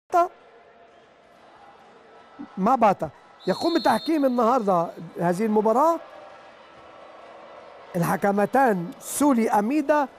ما باتا يقوم بتحكيم النهارده هذه المباراه الحكمتان سولي اميدا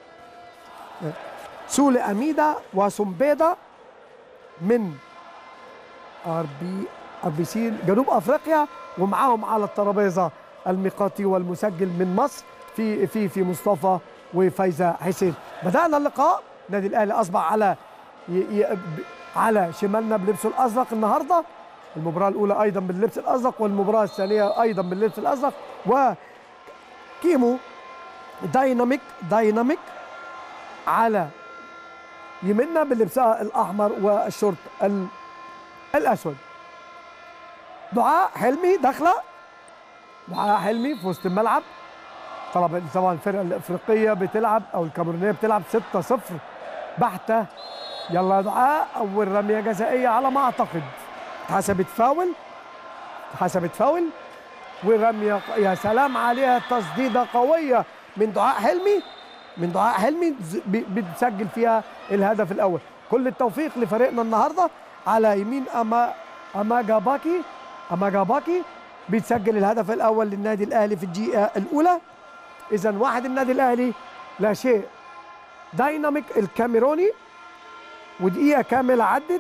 سولي اميدا وسمبيدا من ار بي ار بي سي جنوب افريقيا ومعاهم على الترابيزه الميقاتي والمسجل من مصر في في في مصطفى وفايزه حسين بدانا اللقاء النادي الاهلي اصبح على ي ي على شمالنا بلبسه الازرق النهارده المباراه الاولى ايضا باللبس الازرق والمباراه الثانيه ايضا باللبس الازرق وكيمو دايناميك دايناميك على يمنا باللبسها الاحمر والشورت ال- الاسود دعاء حلمي داخله دعاء حلمي في وسط الملعب طبعا طبعا الفرقه الافريقيه بتلعب او الكاميرونيه بتلعب 6-0 بحته يلا يا دعاء اول رميه جزائيه على ما اعتقد حسبت فاول حسبت فاول ورميه يا سلام عليها تصديده قويه من دعاء حلمي من دعاء حلمي ز- ب- بتسجل فيها الهدف الاول كل التوفيق لفريقنا النهارده على يمين اما اماجاباكي اماجاباكي بيتسجل الهدف الاول للنادي الاهلي في الدقيقه الاولى اذا واحد النادي الاهلي لا شيء دايناميك الكاميروني ودقيقه كامله عدت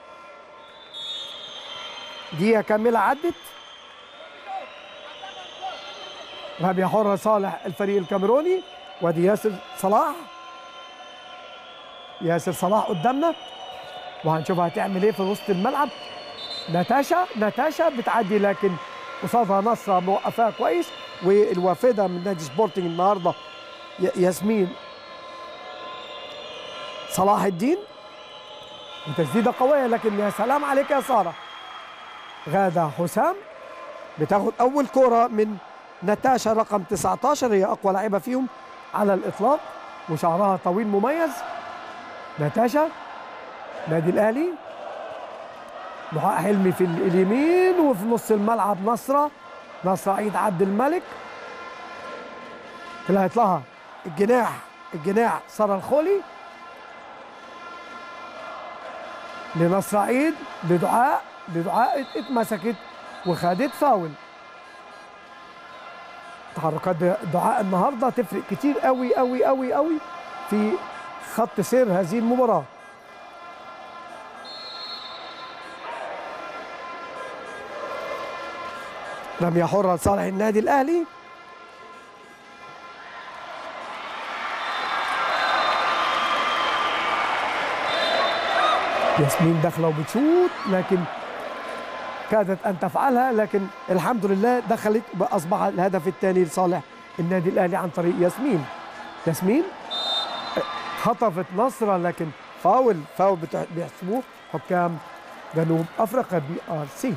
دقيقه كامله عدت رمية حرة صالح الفريق الكاميروني وادي ياسر صلاح ياسر صلاح قدامنا وهنشوف هتعمل ايه في وسط الملعب ناتاشا ناتاشا بتعدي لكن قصادها نصرة موقفاها كويس والوافدة من نادي سبورتنج النهارده ي- ياسمين صلاح الدين وتسديدة قوية لكن يا سلام عليك يا سارة غادة حسام بتاخد أول كرة من ناتاشا رقم 19 هي أقوى لاعبة فيهم على الإطلاق وشعرها طويل مميز ناتاشا نادي الأهلي دعاء حلمي في ال- اليمين وفي نص الملعب نصرة نصرة عيد عبد الملك طلعت لها الجناح الجناح سارة الخولي لنصر عيد لدعاء لدعاء ات- اتمسكت وخدت فاول تحركات دعاء النهارده تفرق كتير قوي قوي قوي قوي في خط سير هذه المباراه رمية حرة لصالح النادي الأهلي ياسمين داخلة وبتشوت لكن كادت أن تفعلها لكن الحمد لله دخلت وأصبح الهدف الثاني لصالح النادي الأهلي عن طريق ياسمين ياسمين خطفت نصرة لكن فاول فاول بتح- بيحسبوه حكام جنوب أفريقيا بي آر سي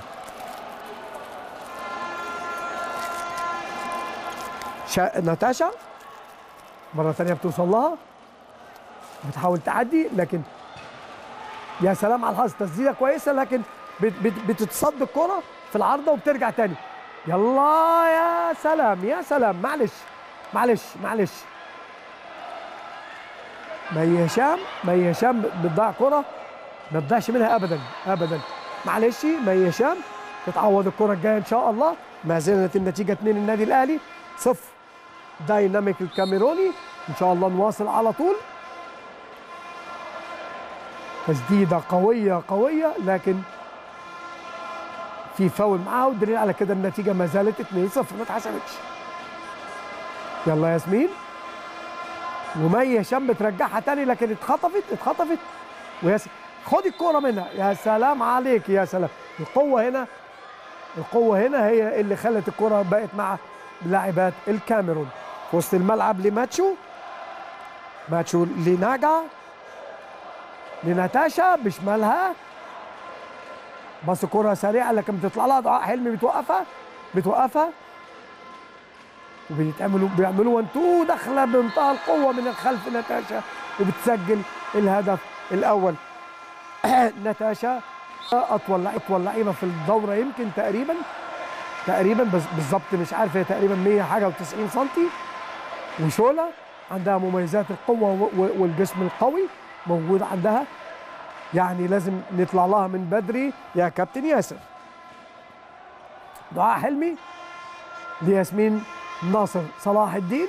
شا... ناتاشا مرة ثانية بتوصل لها بتحاول تعدي لكن يا سلام على الحظ تسديده كويسه لكن بت بت بتتصد الكره في العارضه وبترجع تاني يلا يا سلام يا سلام معلش معلش معلش مي هشام مي هشام بتضيع كره ما تضيعش منها ابدا ابدا معلش مي هشام تتعوض الكره الجايه ان شاء الله ما زالت النتيجه 2 النادي الاهلي صفر دايناميك الكاميروني ان شاء الله نواصل على طول تسديده قويه قويه لكن في فاول معاه والدليل على كده النتيجه ما زالت 2-0 ما اتحسبتش يلا ياسمين ومي هشام بترجعها تاني لكن اتخطفت اتخطفت وياس خدي الكوره منها يا سلام عليك يا سلام القوه هنا القوه هنا هي اللي خلت الكره بقت مع لاعبات الكاميرون في وسط الملعب لماتشو ماتشو لناجا لناتاشا بشمالها بس كرة سريعة لكن بتطلع لها دعاء حلمي بتوقفها بتوقفها وبيتعملوا بيعملوا وان تو داخلة بمنتهى القوة من الخلف ناتاشا وبتسجل الهدف الأول ناتاشا أطول لعيبة أطول لعيبة في الدورة يمكن تقريبا تقريبا بس بالظبط مش عارف هي تقريبا 100 حاجة و90 سنتي وشولا عندها مميزات القوة و- و- والجسم القوي موجود عندها يعني لازم نطلع لها من بدري يا كابتن ياسر دعاء حلمي لياسمين ناصر صلاح الدين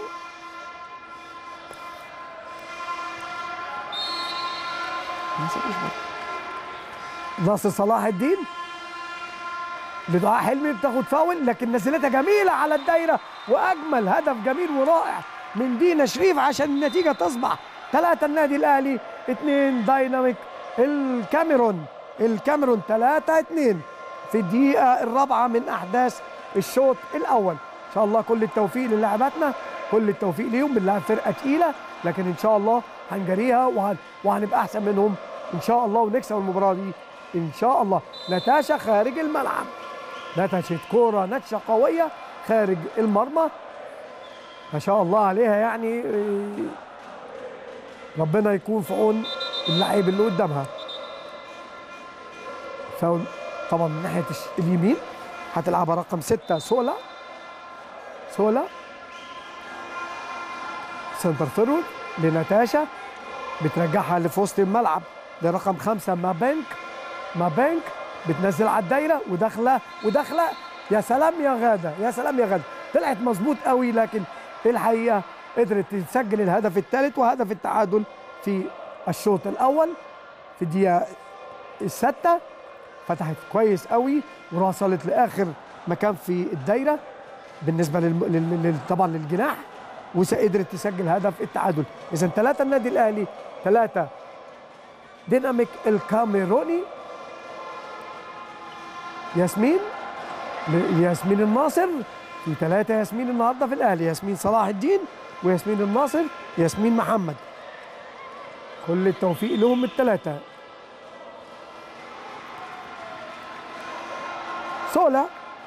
ناصر صلاح الدين لدعاء حلمي بتاخد فاول لكن نزلتها جميله على الدايره واجمل هدف جميل ورائع من دينا شريف عشان النتيجه تصبح ثلاثة النادي الاهلي اثنين دايناميك الكاميرون الكاميرون ثلاثة اثنين في الدقيقة الرابعة من أحداث الشوط الأول إن شاء الله كل التوفيق للاعباتنا كل التوفيق ليهم بنلعب فرقة تقيلة لكن إن شاء الله هنجريها وهن... وهنبقى أحسن منهم إن شاء الله ونكسب المباراة دي إن شاء الله نتاشا خارج الملعب نتشت كورة نتشة قوية خارج المرمى ما شاء الله عليها يعني ربنا يكون في عون اللعيب اللي قدامها فاول طبعا من ناحيه اليمين هتلعبها رقم ستة سولا سولا سنتر فيرود لناتاشا بترجعها لفي وسط الملعب لرقم خمسة ما بانك ما بانك بتنزل على الدايره وداخله وداخله يا سلام يا غاده يا سلام يا غاده طلعت مظبوط قوي لكن الحقيقه قدرت تسجل الهدف الثالث وهدف التعادل في الشوط الاول في الدقيقه السادسه فتحت كويس قوي ووصلت لاخر مكان في الدايره بالنسبه لل... لل... طبعا للجناح وقدرت تسجل هدف التعادل اذا ثلاثه النادي الاهلي ثلاثه ديناميك الكاميروني ياسمين ياسمين الناصر في ثلاثة ياسمين النهارده في الأهلي ياسمين صلاح الدين وياسمين الناصر ياسمين محمد كل التوفيق لهم الثلاثة سولا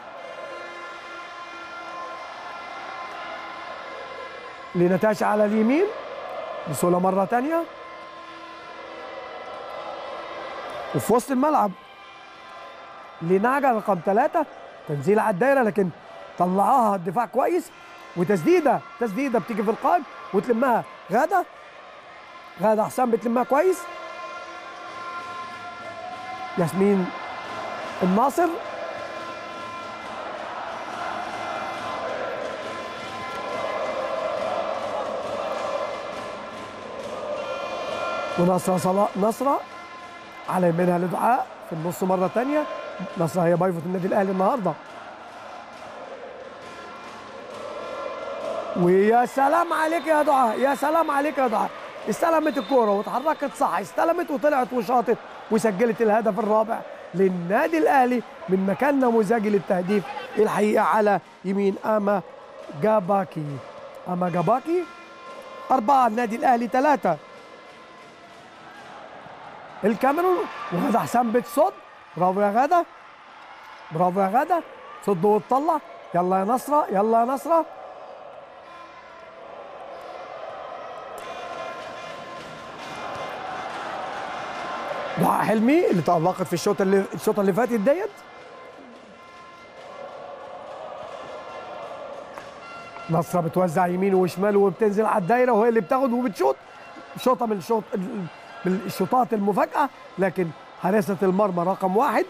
لنتاشا على اليمين لسولا مرة تانية وفي وسط الملعب لناجا رقم ثلاثة تنزيل على الدايرة لكن طلعوها الدفاع كويس وتسديدة تسديدة بتيجي في القائم وتلمها غادة غادة حسام بتلمها كويس ياسمين الناصر ونصرة صلاح نصرة على يمينها لدعاء في النص مرة تانية نصرة هي بايفوت النادي الأهلي النهاردة ويا سلام عليك يا دعاء يا سلام عليك يا دعاء استلمت الكورة واتحركت صح استلمت وطلعت وشاطت وسجلت الهدف الرابع للنادي الأهلي من مكان نموذجي للتهديف الحقيقة على يمين أما جاباكي أما جاباكي أربعة النادي الأهلي ثلاثة الكاميرون وغدا حسام بتصد برافو يا غدا برافو يا غدا صد وتطلع يلا يا نصرة يلا يا نصرة دعاء حلمي اللي تألقت في الشوط اللي الشوط اللي فاتت ديت نصرة بتوزع يمين وشمال وبتنزل على الدايرة وهي اللي بتاخد وبتشوط شوطة من الشوط من الشوطات المفاجأة لكن حارسة المرمى رقم واحد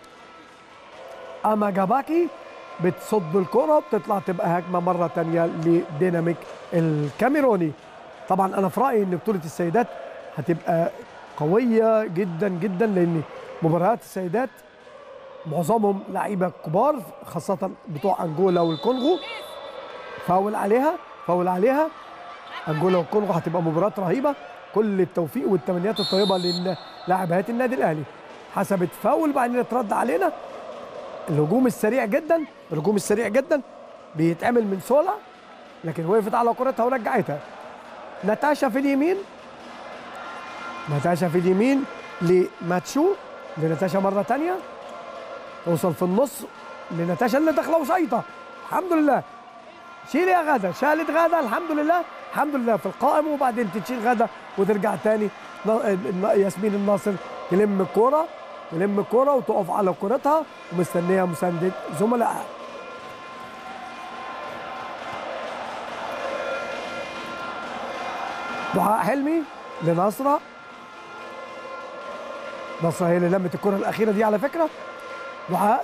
أما جاباكي بتصد الكرة وبتطلع تبقى هجمة مرة تانية لديناميك الكاميروني طبعا أنا في رأيي إن بطولة السيدات هتبقى قوية جدا جدا لأن مباريات السيدات معظمهم لعيبة كبار خاصة بتوع أنجولا والكونغو فاول عليها فاول عليها أنجولا والكونغو هتبقى مباراة رهيبة كل التوفيق والتمنيات الطيبه للاعبات النادي الاهلي حسبت فاول بعدين اترد علينا الهجوم السريع جدا الهجوم السريع جدا بيتعمل من سولا لكن وقفت على كرتها ورجعتها ناتاشا في اليمين ناتاشا في اليمين لماتشو لناتاشا مره ثانيه توصل في النص لناتاشا اللي داخله وشايطه الحمد لله شيل يا غدا شالت غدا الحمد لله الحمد لله في القائم وبعدين تشيل غدا وترجع تاني ياسمين الناصر تلم الكوره تلم الكوره وتقف على كورتها ومستنيه مسانده زملائها دعاء حلمي لنصرة نصر هي اللي لمت الكره الاخيره دي على فكره دعاء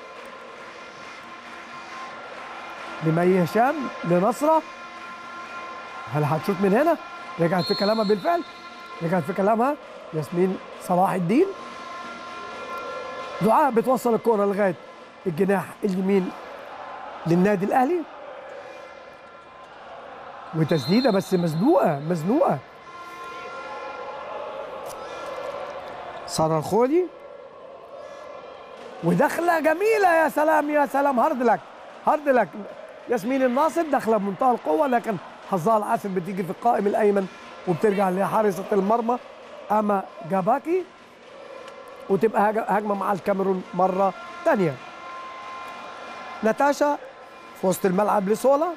لمي هشام لنصره هل هتشوط من هنا رجعت في كلامها بالفعل رجعت في كلامها ياسمين صلاح الدين دعاء بتوصل الكره لغايه الجناح اليمين للنادي الاهلي وتسديده بس مزنوقه مزنوقه ساره الخولي ودخله جميله يا سلام يا سلام هارد لك هارد لك ياسمين الناصر داخله بمنتهى القوه لكن حظها العسل بتيجي في القائم الايمن وبترجع لحارسه المرمى اما جاباكي وتبقى هج- هجمه مع الكاميرون مره ثانيه ناتاشا في وسط الملعب لسولا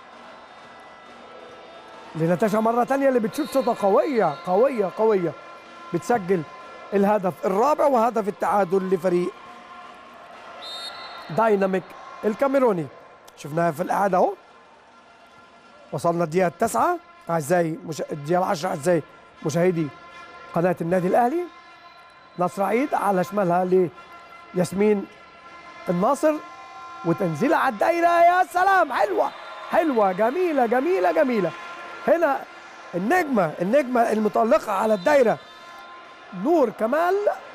لناتاشا مره ثانيه اللي بتشوت شوطه قويه قويه قويه بتسجل الهدف الرابع وهدف التعادل لفريق دايناميك الكاميروني شفناها في الإعادة أهو وصلنا الدقيقة التاسعة أعزائي مش... الدقيقة العشرة أعزائي مشاهدي قناة النادي الأهلي نصر عيد على شمالها لياسمين الناصر وتنزيلها على الدايرة يا سلام حلوة حلوة جميلة جميلة جميلة هنا النجمة النجمة المتألقة على الدايرة نور كمال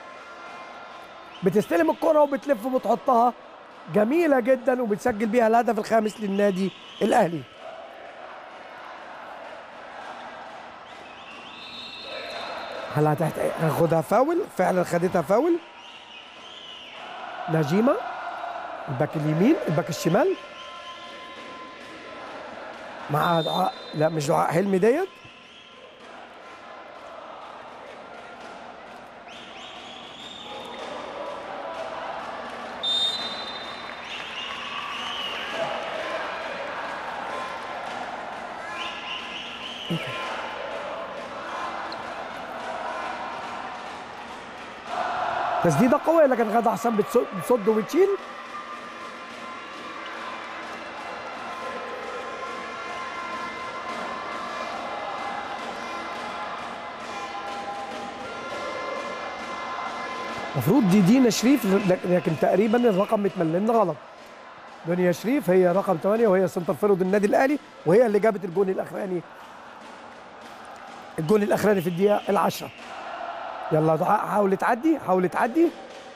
بتستلم الكرة وبتلف وبتحطها جميلة جدا وبتسجل بيها الهدف الخامس للنادي الأهلي هل هتحت- هاخدها فاول فعلا خدتها فاول نجيمة الباك اليمين الباك الشمال مع دعاء لا مش دعاء حلمي ديت تسديده قويه لكن غدا حسام بتصد بتصد وبتشيل المفروض دي دينا شريف لكن تقريبا الرقم متملين غلط دنيا شريف هي رقم 8 وهي سنتر فيرود النادي الاهلي وهي اللي جابت الجون الاخراني الجون الاخراني في الدقيقه العشرة يلا دعاء حاول تعدي حاول تعدي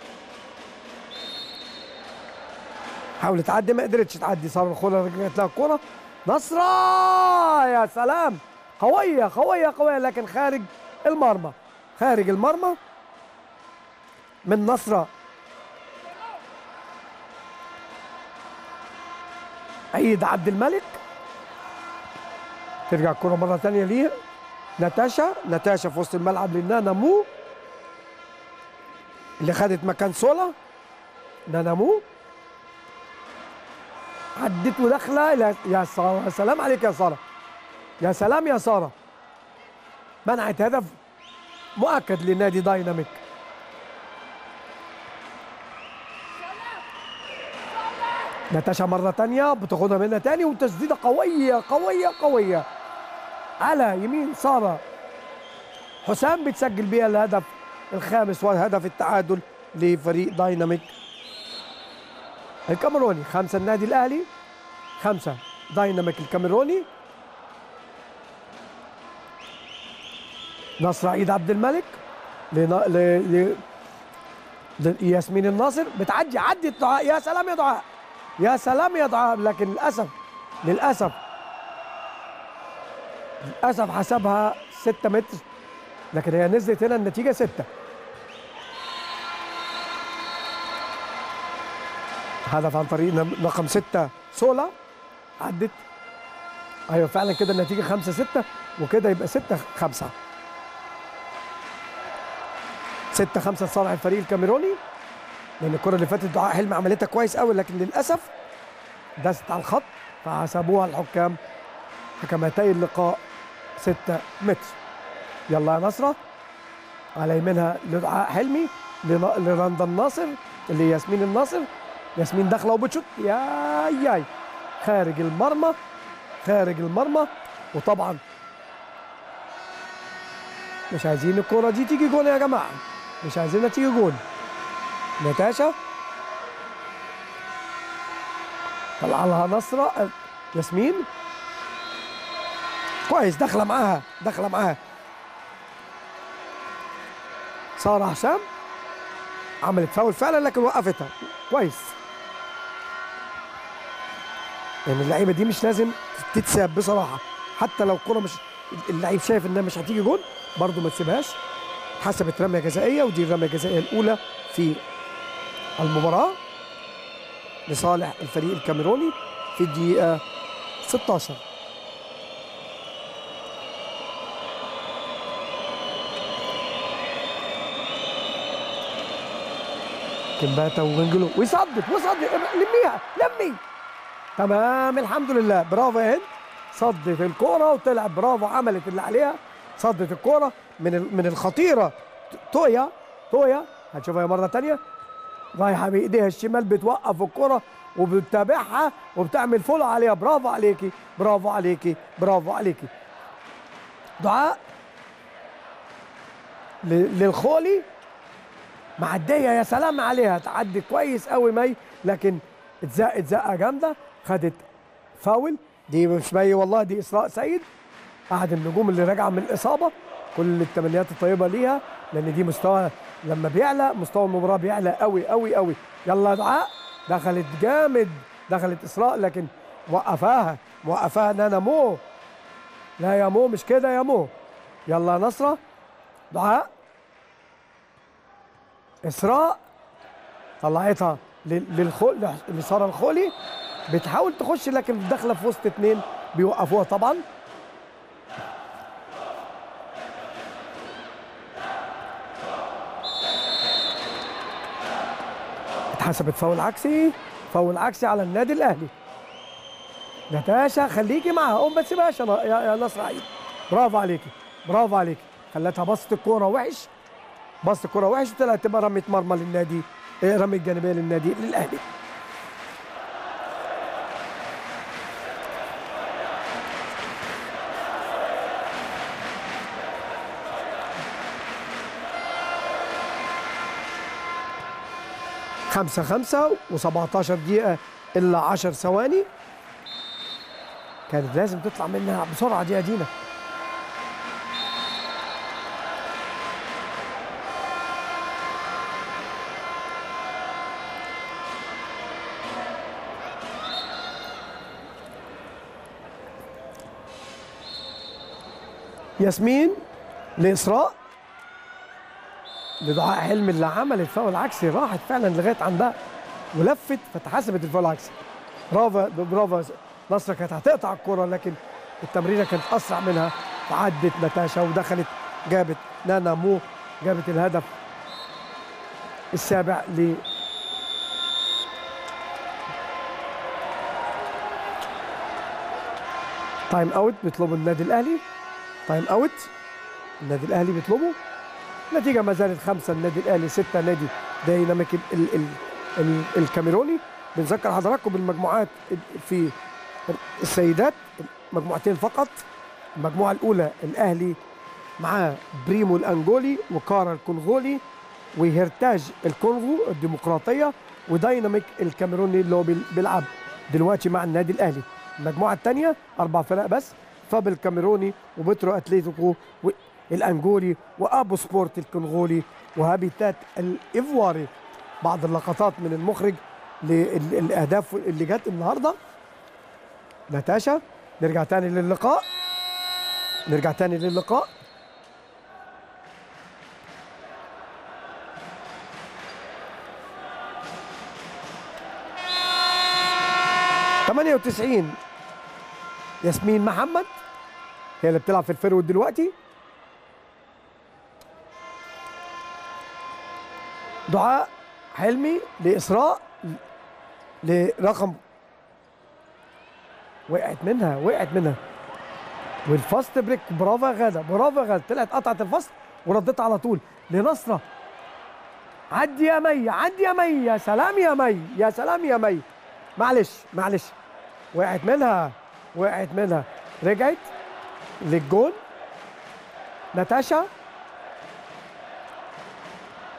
حاول تعدي ما قدرتش تعدي صار الخولة رجعت لها الكرة نصرة يا سلام قوية قوية قوية لكن خارج المرمى خارج المرمى من نصرة عيد عبد الملك ترجع الكرة مرة ثانية ليه ناتاشا ناتاشا في وسط الملعب لنانا مو اللي خدت مكان سولا نانا مو عدت وداخله إلى- يا ساره يا سلام عليك يا ساره يا سلام يا ساره منعت هدف مؤكد لنادي دايناميك ناتاشا مرة تانية بتاخدها منها تاني وتسديدة قوية قوية قوية على يمين سارة حسام بتسجل بيها الهدف الخامس وهدف التعادل لفريق دايناميك الكاميروني خمسة النادي الأهلي خمسة دايناميك الكاميروني نصر عيد عبد الملك لنا... ل... ل... ياسمين الناصر بتعدي عدت دعاء يا سلام يا دعاء يا سلام يا دعاء لكن للاسف للاسف للاسف حسبها 6 متر لكن هي نزلت هنا النتيجه 6 هدف عن طريق نم- رقم 6 سولا عدت ايوه فعلا كده النتيجه 5 6 وكده يبقى 6 5 6 5 لصالح الفريق الكاميروني لان الكره اللي فاتت دعاء حلمي عملتها كويس قوي لكن للاسف دست على الخط فحسبوها الحكام حكمتي اللقاء 6 متر يلا يا نصره على يمينها لدعاء حلمي لن- لرندا الناصر اللي هي ياسمين الناصر ياسمين داخله وبتشوت يا ياي خارج المرمى خارج المرمى وطبعا مش عايزين الكرة دي تيجي جون يا جماعة مش عايزينها تيجي جول نتاشا طلع لها نصرة ياسمين كويس داخلة معاها داخلة معاها سارة حسام عملت فاول فعلا لكن وقفتها كويس يعني اللعيبه دي مش لازم تتساب بصراحه حتى لو الكره مش اللعيب شايف انها مش هتيجي جول برضه ما تسيبهاش حسبت رميه جزائيه ودي الرميه الجزائيه الاولى في المباراه لصالح الفريق الكاميروني في الدقيقه 16 كمباتا وغنجلو ويصدق ويصدق لميها لمي تمام الحمد لله برافو يا هند صدت الكوره وطلعت برافو عملت اللي عليها صدت الكوره من ال- من الخطيره تويا تويا هنشوفها مره تانية رايحه بايديها الشمال بتوقف الكره وبتتابعها وبتعمل فولو عليها برافو عليكي برافو عليكي برافو عليكي دعاء ل- للخولي معديه يا سلام عليها تعدي كويس قوي مي لكن اتزقت زقه جامده خدت فاول دي مش مي والله دي اسراء سيد احد النجوم اللي راجعه من الاصابه كل التمنيات الطيبه ليها لان دي مستوى لما بيعلى مستوى المباراه بيعلى قوي قوي قوي يلا يا دعاء دخلت جامد دخلت اسراء لكن وقفاها وقفاها نانا مو لا يا مو مش كده يا مو يلا يا نصره دعاء اسراء طلعتها لل- للخو لساره الخولي بتحاول تخش لكن داخله في وسط اتنين بيوقفوها طبعا اتحسبت فاول عكسي فاول عكسي على النادي الاهلي نتاشا خليكي معاها قوم ما تسيبهاش يا ن- يا يا نصر عيد برافو عليكي برافو عليكي خلتها بسط الكوره وحش بسط الكوره وحش وطلعت تبقى رميه مرمى للنادي إيه، رميه جانبيه للنادي للاهلي خمسة خمسة و17 دقيقة إلا 10 ثواني كانت لازم تطلع منها بسرعة دي يا دينا ياسمين لإسراء لدعاء حلمي اللي عملت فاول عكسي راحت فعلا لغايه عندها ولفت فاتحسبت الفاول عكسي برافو برافو نصر كانت هتقطع الكره لكن التمريره كانت اسرع منها فعدت نتاشا ودخلت جابت نانا مو جابت الهدف السابع ل تايم اوت بيطلبوا النادي الاهلي تايم اوت النادي الاهلي بيطلبه النتيجة ما زالت خمسة النادي الأهلي ستة نادي دايناميك ال ال ال ال الكاميروني بنذكر حضراتكم بالمجموعات في السيدات مجموعتين فقط المجموعة الأولى الأهلي مع بريمو الأنجولي وكارا الكونغولي وهيرتاج الكونغو الديمقراطية ودايناميك الكاميروني اللي هو بيل- بيلعب دلوقتي مع النادي الأهلي المجموعة الثانية أربع فرق بس فاب الكاميروني وبترو أتليتيكو الأنجولي وأبو سبورت الكونغولي وهابيتات الإيفواري بعض اللقطات من المخرج للأهداف اللي جت النهاردة ناتاشا نرجع تاني للقاء نرجع تاني للقاء ثمانية وتسعين ياسمين محمد هي اللي بتلعب في الفيرود دلوقتي دعاء حلمي لإسراء لرقم وقعت منها وقعت منها والفاست بريك برافو يا غاده برافو يا غاده طلعت قطعت الفاست وردتها على طول لنصره عدي يا مي عدي يا مي يا سلام يا مي يا سلام يا مي معلش معلش وقعت منها وقعت منها رجعت للجون ناتاشا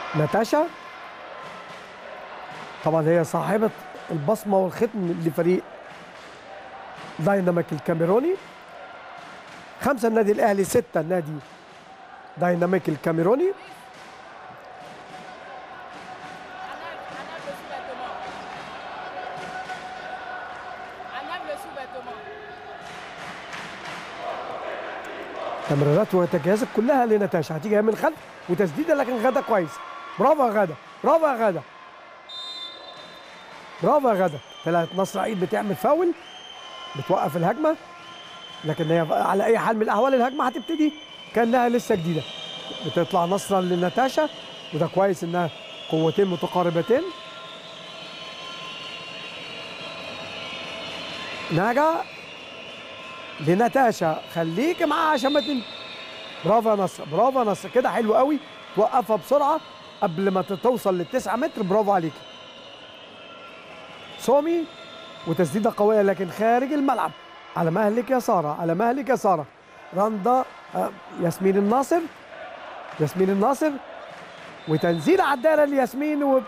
ناتاشا طبعا هي صاحبة البصمة والختم لفريق دايناميك الكاميروني خمسة النادي الأهلي ستة النادي دايناميك الكاميروني تمريرات وتجهيزات كلها لنتاشا هتيجي من الخلف وتسديده لكن غدا كويس برافو يا غدا برافو يا غدا برافو يا غدا طلعت نصر عيد بتعمل فاول بتوقف الهجمه لكن هي على اي حال من الاحوال الهجمه هتبتدي كانها لسه جديده بتطلع نصرا لنتاشا وده كويس انها قوتين متقاربتين ناجا لنتاشا خليك معاها عشان ما تن... برافو يا نصر برافو يا نصر كده حلو قوي توقفها بسرعه قبل ما توصل للتسعة متر برافو عليك سومي وتسديده قويه لكن خارج الملعب على مهلك يا ساره على مهلك يا ساره رندا آه، ياسمين الناصر ياسمين الناصر وتنزيل على الدائره لياسمين و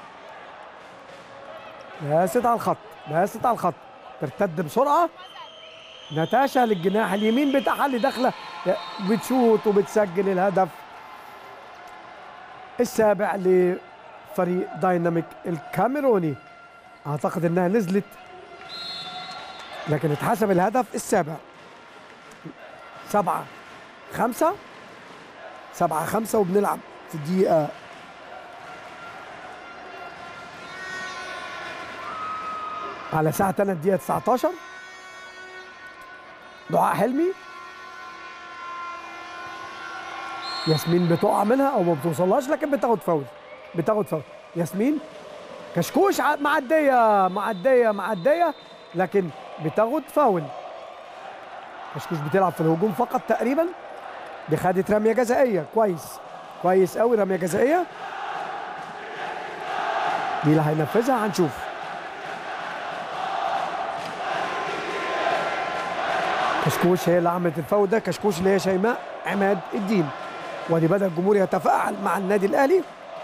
باست على الخط باست على الخط ترتد بسرعه ناتاشا للجناح اليمين بتاعها اللي داخله بتشوط وبتسجل الهدف السابع لفريق دايناميك الكاميروني اعتقد انها نزلت لكن اتحسب الهدف السابع سبعة خمسة سبعة خمسة وبنلعب في الدقيقة على ساعة تانية الدقيقة 19 دعاء حلمي ياسمين بتقع منها او ما بتوصلهاش لكن بتاخد فاول بتاخد فاول ياسمين كشكوش ع- معديه معديه معديه لكن بتاخد فاول كشكوش بتلعب في الهجوم فقط تقريبا دي خدت رميه جزائيه كويس كويس قوي رميه جزائيه مين اللي هينفذها هنشوف كشكوش هي اللي عملت الفاول ده كشكوش اللي هي شيماء عماد الدين وادي بدا الجمهور يتفاعل مع النادي الاهلي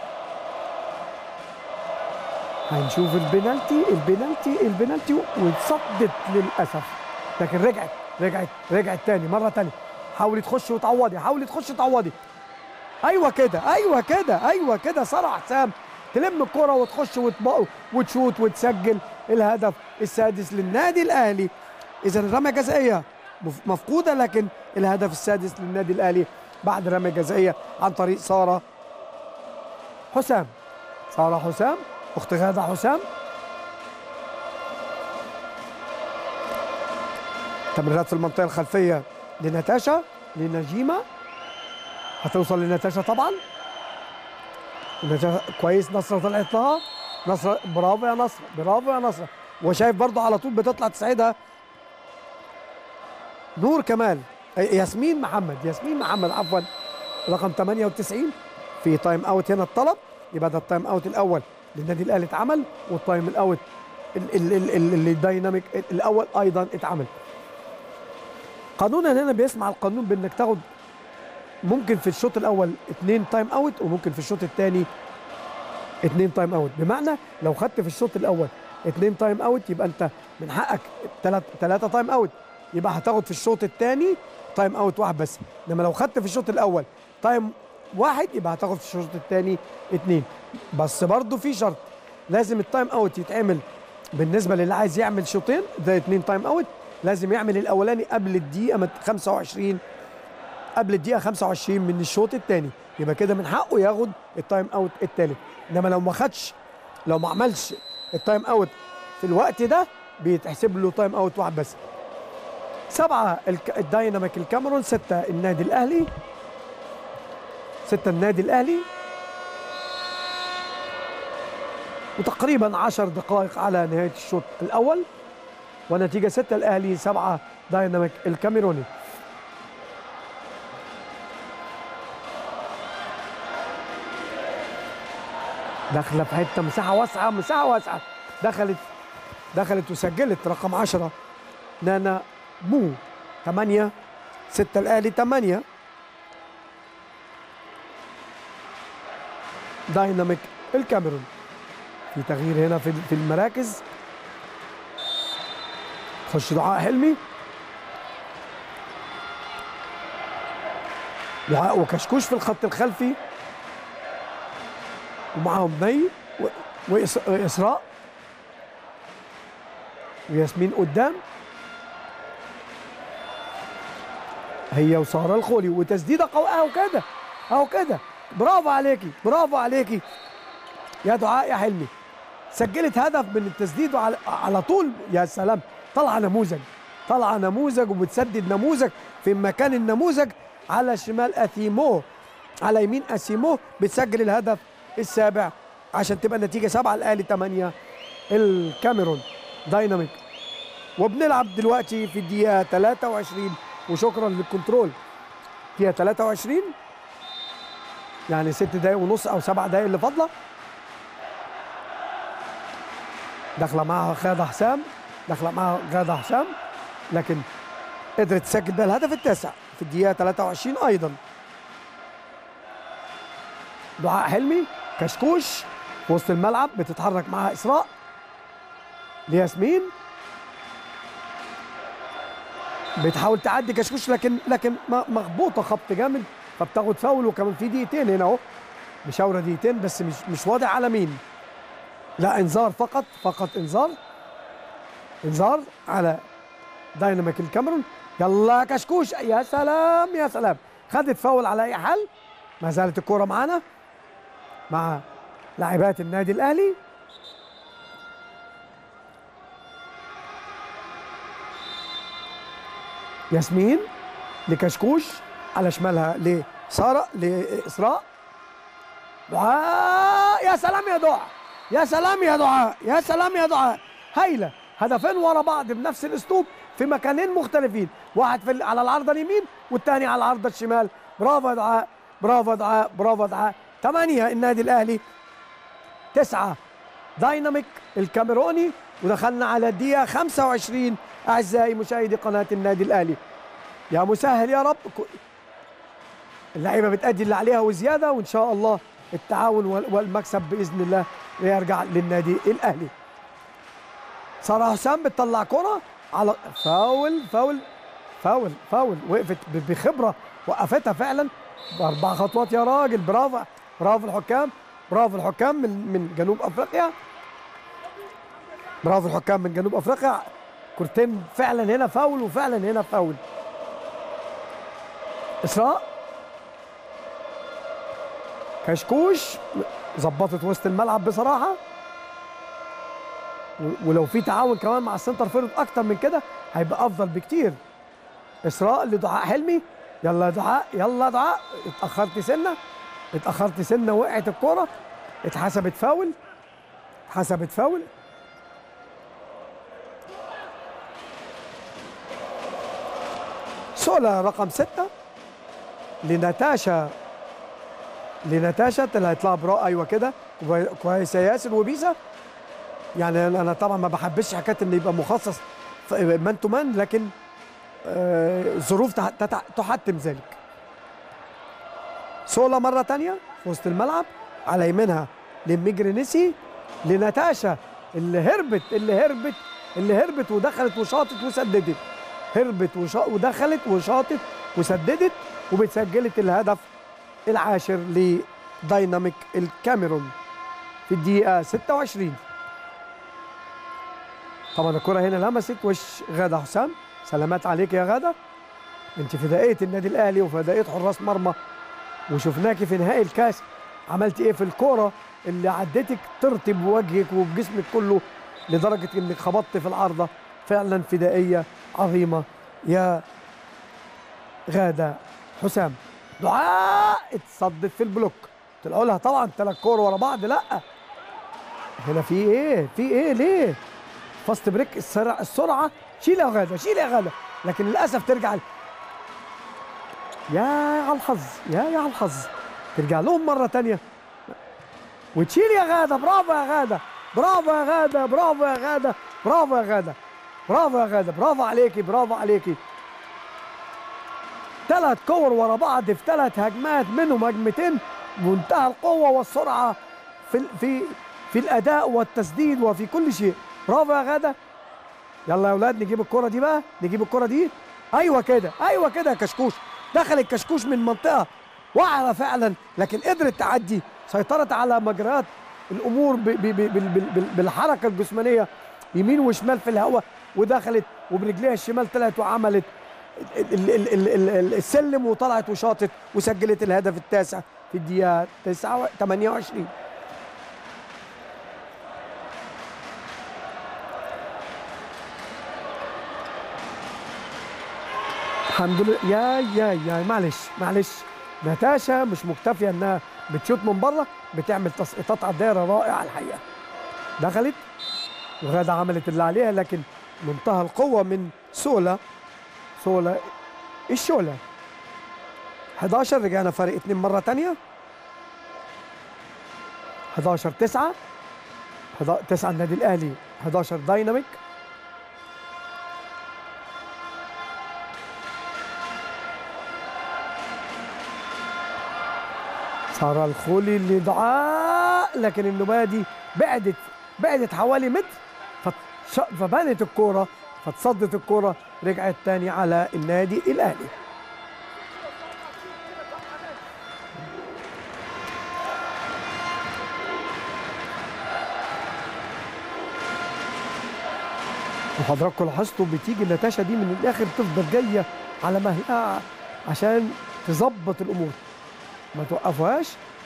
هنشوف البنالتي البنالتي البنالتي واتصدت للاسف لكن رجعت رجعت رجعت تاني مره تانية حاولي تخش وتعوضي حاولي تخش تعوضي ايوه كده ايوه كده ايوه كده ساره حسام تلم الكره وتخش وتبقى وتشوت وتسجل الهدف السادس للنادي الاهلي اذا الرميه جزائيه مف- مفقوده لكن الهدف السادس للنادي الاهلي بعد رميه جزائيه عن طريق ساره حسام ساره حسام اخت غاده حسام تمريرات في المنطقه الخلفيه لناتاشا لنجيمه هتوصل لناتاشا طبعا ناتاشا كويس نصر طلعت لها نصر برافو يا نصر برافو يا نصر وشايف برضو على طول بتطلع تساعدها نور كمال أي- ياسمين محمد ياسمين محمد عفوا رقم 98 في تايم اوت هنا الطلب يبقى ده التايم اوت الاول للنادي الاهلي اتعمل والتايم الاوت ال- ال- ال- ال- الدايناميك الاول ايضا اتعمل قانونا هنا بيسمع القانون بانك تاخد ممكن في الشوط الاول اثنين تايم اوت وممكن في الشوط الثاني اثنين تايم اوت بمعنى لو خدت في الشوط الاول اثنين تايم اوت يبقى انت من حقك ثلاث ثلاثه تايم اوت يبقى هتاخد في الشوط الثاني تايم اوت واحد بس انما لو خدت في الشوط الاول تايم واحد يبقى هتاخد في الشوط الثاني اثنين بس برضه في شرط لازم التايم اوت يتعمل بالنسبه للي عايز يعمل شوطين ده اثنين تايم اوت لازم يعمل الاولاني قبل الدقيقه مت- 25 قبل الدقيقه 25 من الشوط الثاني يبقى كده من حقه ياخد التايم اوت الثالث انما لو ما خدش لو ما عملش التايم اوت في الوقت ده بيتحسب له تايم اوت واحد بس سبعة الك- الدايناميك الكاميرون ستة النادي الأهلي ستة النادي الأهلي وتقريبا عشر دقائق على نهاية الشوط الأول ونتيجة ستة الأهلي سبعة دايناميك الكاميروني داخلة في حتة مساحة واسعة مساحة واسعة دخلت دخلت وسجلت رقم 10 نانا مو 8 6 الاهلي 8 دايناميك الكاميرون في تغيير هنا في في المراكز خش دعاء حلمي دعاء وكشكوش في الخط الخلفي ومعاهم ني و- وإس- وإسراء وياسمين قدام هي وساره الخولي وتسديده قويه اهو كده اهو كده برافو عليكي برافو عليكي يا دعاء يا حلمي سجلت هدف من التسديد وعلى على طول يا سلام طالعه نموذج طالعه نموذج وبتسدد نموذج في مكان النموذج على شمال اثيمو على يمين اسيمو بتسجل الهدف السابع عشان تبقى النتيجه سبعه الاهلي ثمانيه الكاميرون دايناميك وبنلعب دلوقتي في الدقيقه 23 وشكرا للكنترول دقيقه 23 يعني ست دقايق ونص او سبع دقايق اللي فاضله داخله معاها غاده حسام داخله معاها غاده حسام لكن قدرت تسجل بها الهدف التاسع في الدقيقه 23 ايضا دعاء حلمي كشكوش في وسط الملعب بتتحرك معاها اسراء لياسمين بتحاول تعدي كشكوش لكن لكن م- مخبوطه خبط جامد فبتاخد فاول وكمان في دقيقتين هنا اهو مشاوره دقيقتين بس مش مش واضح على مين لا انذار فقط فقط انذار انذار على دايناميك الكاميرون يلا يا كشكوش يا سلام يا سلام خدت فاول على اي حال ما زالت الكوره معانا مع لاعبات النادي الاهلي ياسمين لكشكوش على شمالها لساره لاسراء دعاء يا سلام يا دعاء يا سلام يا دعاء يا سلام يا دعاء هايله هدفين ورا بعض بنفس الاسلوب في مكانين مختلفين واحد في ال- على العارضه اليمين والثاني على العارضه الشمال برافو يا دعاء برافو يا دعاء برافو يا دعاء ثمانيه النادي الاهلي تسعه دايناميك الكاميروني ودخلنا على الدقيقه 25 اعزائي مشاهدي قناه النادي الاهلي يا مسهل يا رب ك- اللعيبه بتأدي اللي عليها وزياده وان شاء الله التعاون وال- والمكسب باذن الله يرجع للنادي الاهلي ساره حسام بتطلع كره على فاول فاول فاول فاول وقفت ب- بخبره وقفتها فعلا باربع خطوات يا راجل برافو برافو الحكام برافو الحكام من من جنوب افريقيا برافو الحكام من جنوب افريقيا كورتين فعلا هنا فاول وفعلا هنا فاول اسراء كشكوش ظبطت وسط الملعب بصراحه و- ولو في تعاون كمان مع السنتر فيرود اكتر من كده هيبقى افضل بكتير اسراء لدعاء حلمي يلا يا دعاء يلا يا دعاء اتاخرت سنه اتاخرت سنه وقعت الكوره اتحسبت فاول اتحسبت فاول سولا رقم ستة لناتاشا لناتاشا اللي هيطلع برا ايوه كده كوي- كويس يا ياسر وبيسا يعني انا أنا طبعا ما بحبش حكايه ان يبقى مخصص ف- مان تو مان لكن آه، ظروف تح- تتع- تحتم ذلك سولا مره تانية في وسط الملعب على يمينها لميجرينيسي لناتاشا اللي هربت اللي هربت اللي هربت ودخلت وشاطت وسددت هربت وشا... ودخلت وشاطت وسددت وبتسجلت الهدف العاشر لدايناميك الكاميرون في الدقيقة 26 طبعا الكرة هنا لمست وش غادة حسام سلامات عليك يا غادة انت فدائية النادي الاهلي وفدائية حراس مرمى وشفناكي في نهائي الكاس عملت ايه في الكرة اللي عدتك طرتي بوجهك وبجسمك كله لدرجة انك خبطت في العارضة فعلا فدائية عظيمة يا غادة حسام دعاء اتصدت في البلوك طلعوا لها طبعا ثلاث كور ورا بعض لا هنا في ايه في ايه ليه فاست بريك السرعه السرعه شيل يا غاده شيل يا غاده لكن للاسف ترجع يا على الحظ يا يا على الحظ ترجع لهم مره تانية وتشيل يا غاده برافو يا غاده برافو يا غاده برافو يا غاده برافو يا غاده برافو يا غاده برافو عليكي برافو عليكي ثلاث كور ورا بعض في ثلاث هجمات منهم هجمتين منتهى القوه والسرعه في ال- في في الاداء والتسديد وفي كل شيء برافو يا غاده يلا يا اولاد نجيب الكره دي بقى نجيب الكره دي ايوه كده ايوه كده يا كشكوش دخل الكشكوش من منطقه وعرة فعلا لكن قدرت تعدي سيطرت على مجريات الامور ب ب ب بال- بال- بال- بالحركه الجسمانيه يمين وشمال في الهواء ودخلت وبرجليها الشمال طلعت وعملت ال- ال- ال- ال- ال- ال- السلم وطلعت وشاطت وسجلت الهدف التاسع في الدقيقه 9 28 الحمد لله يا يا يا معلش معلش ناتاشا مش مكتفيه انها بتشوط من بره بتعمل تسقيطات على الدايره رائعه الحقيقه دخلت وغاده عملت اللي عليها لكن منتهى القوه من سولا سولا الشولا 11 رجعنا فرق اتنين مره تانية 11 9 9 النادي الاهلي 11 دايناميك سارة الخولي اللي دعاء لكن النبادي بعدت بعدت حوالي متر فتش- فبانت الكورة فتصدت الكورة رجعت تاني على النادي الأهلي وحضراتكم لاحظتوا بتيجي ناتاشا دي من الاخر تفضل جايه على مهلها عشان تظبط الامور ما توقفوهاش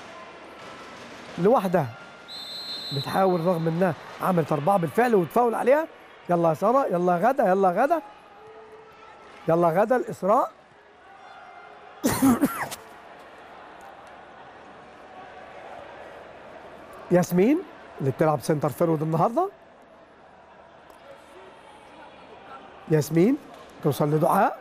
لوحدها بتحاول رغم انها عملت اربعه بالفعل وتفاول عليها يلا يا ساره يلا يا غدا يلا يا غدا يلا يا غدا الاسراء ياسمين اللي بتلعب سنتر فيرود النهارده ياسمين توصل لدعاء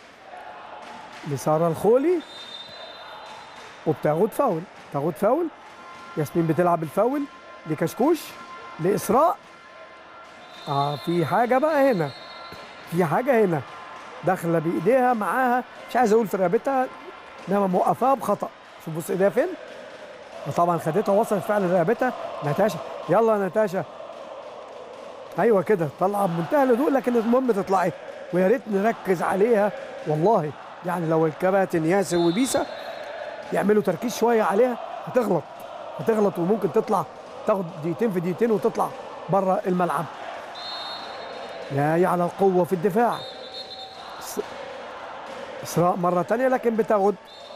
لساره الخولي وبتاخد فاول تاخد فاول ياسمين بتلعب الفاول لكشكوش لاسراء اه في حاجه بقى هنا في حاجه هنا داخله بايديها معاها مش عايز اقول في رقبتها انما موقفاها بخطا شوف بص ايديها فين وطبعا خدتها وصلت فعلا لرقبتها ناتاشا يلا يا ناتاشا ايوه كده طلع بمنتهى الهدوء لكن المهم تطلعي ويا ريت نركز عليها والله يعني لو الكباتن ياسر وبيسا يعملوا تركيز شويه عليها هتغلط هتغلط وممكن تطلع تاخد دقيقتين في دقيقتين وتطلع بره الملعب يا يا على القوه في الدفاع إس- اسراء مره تانية لكن بتاخد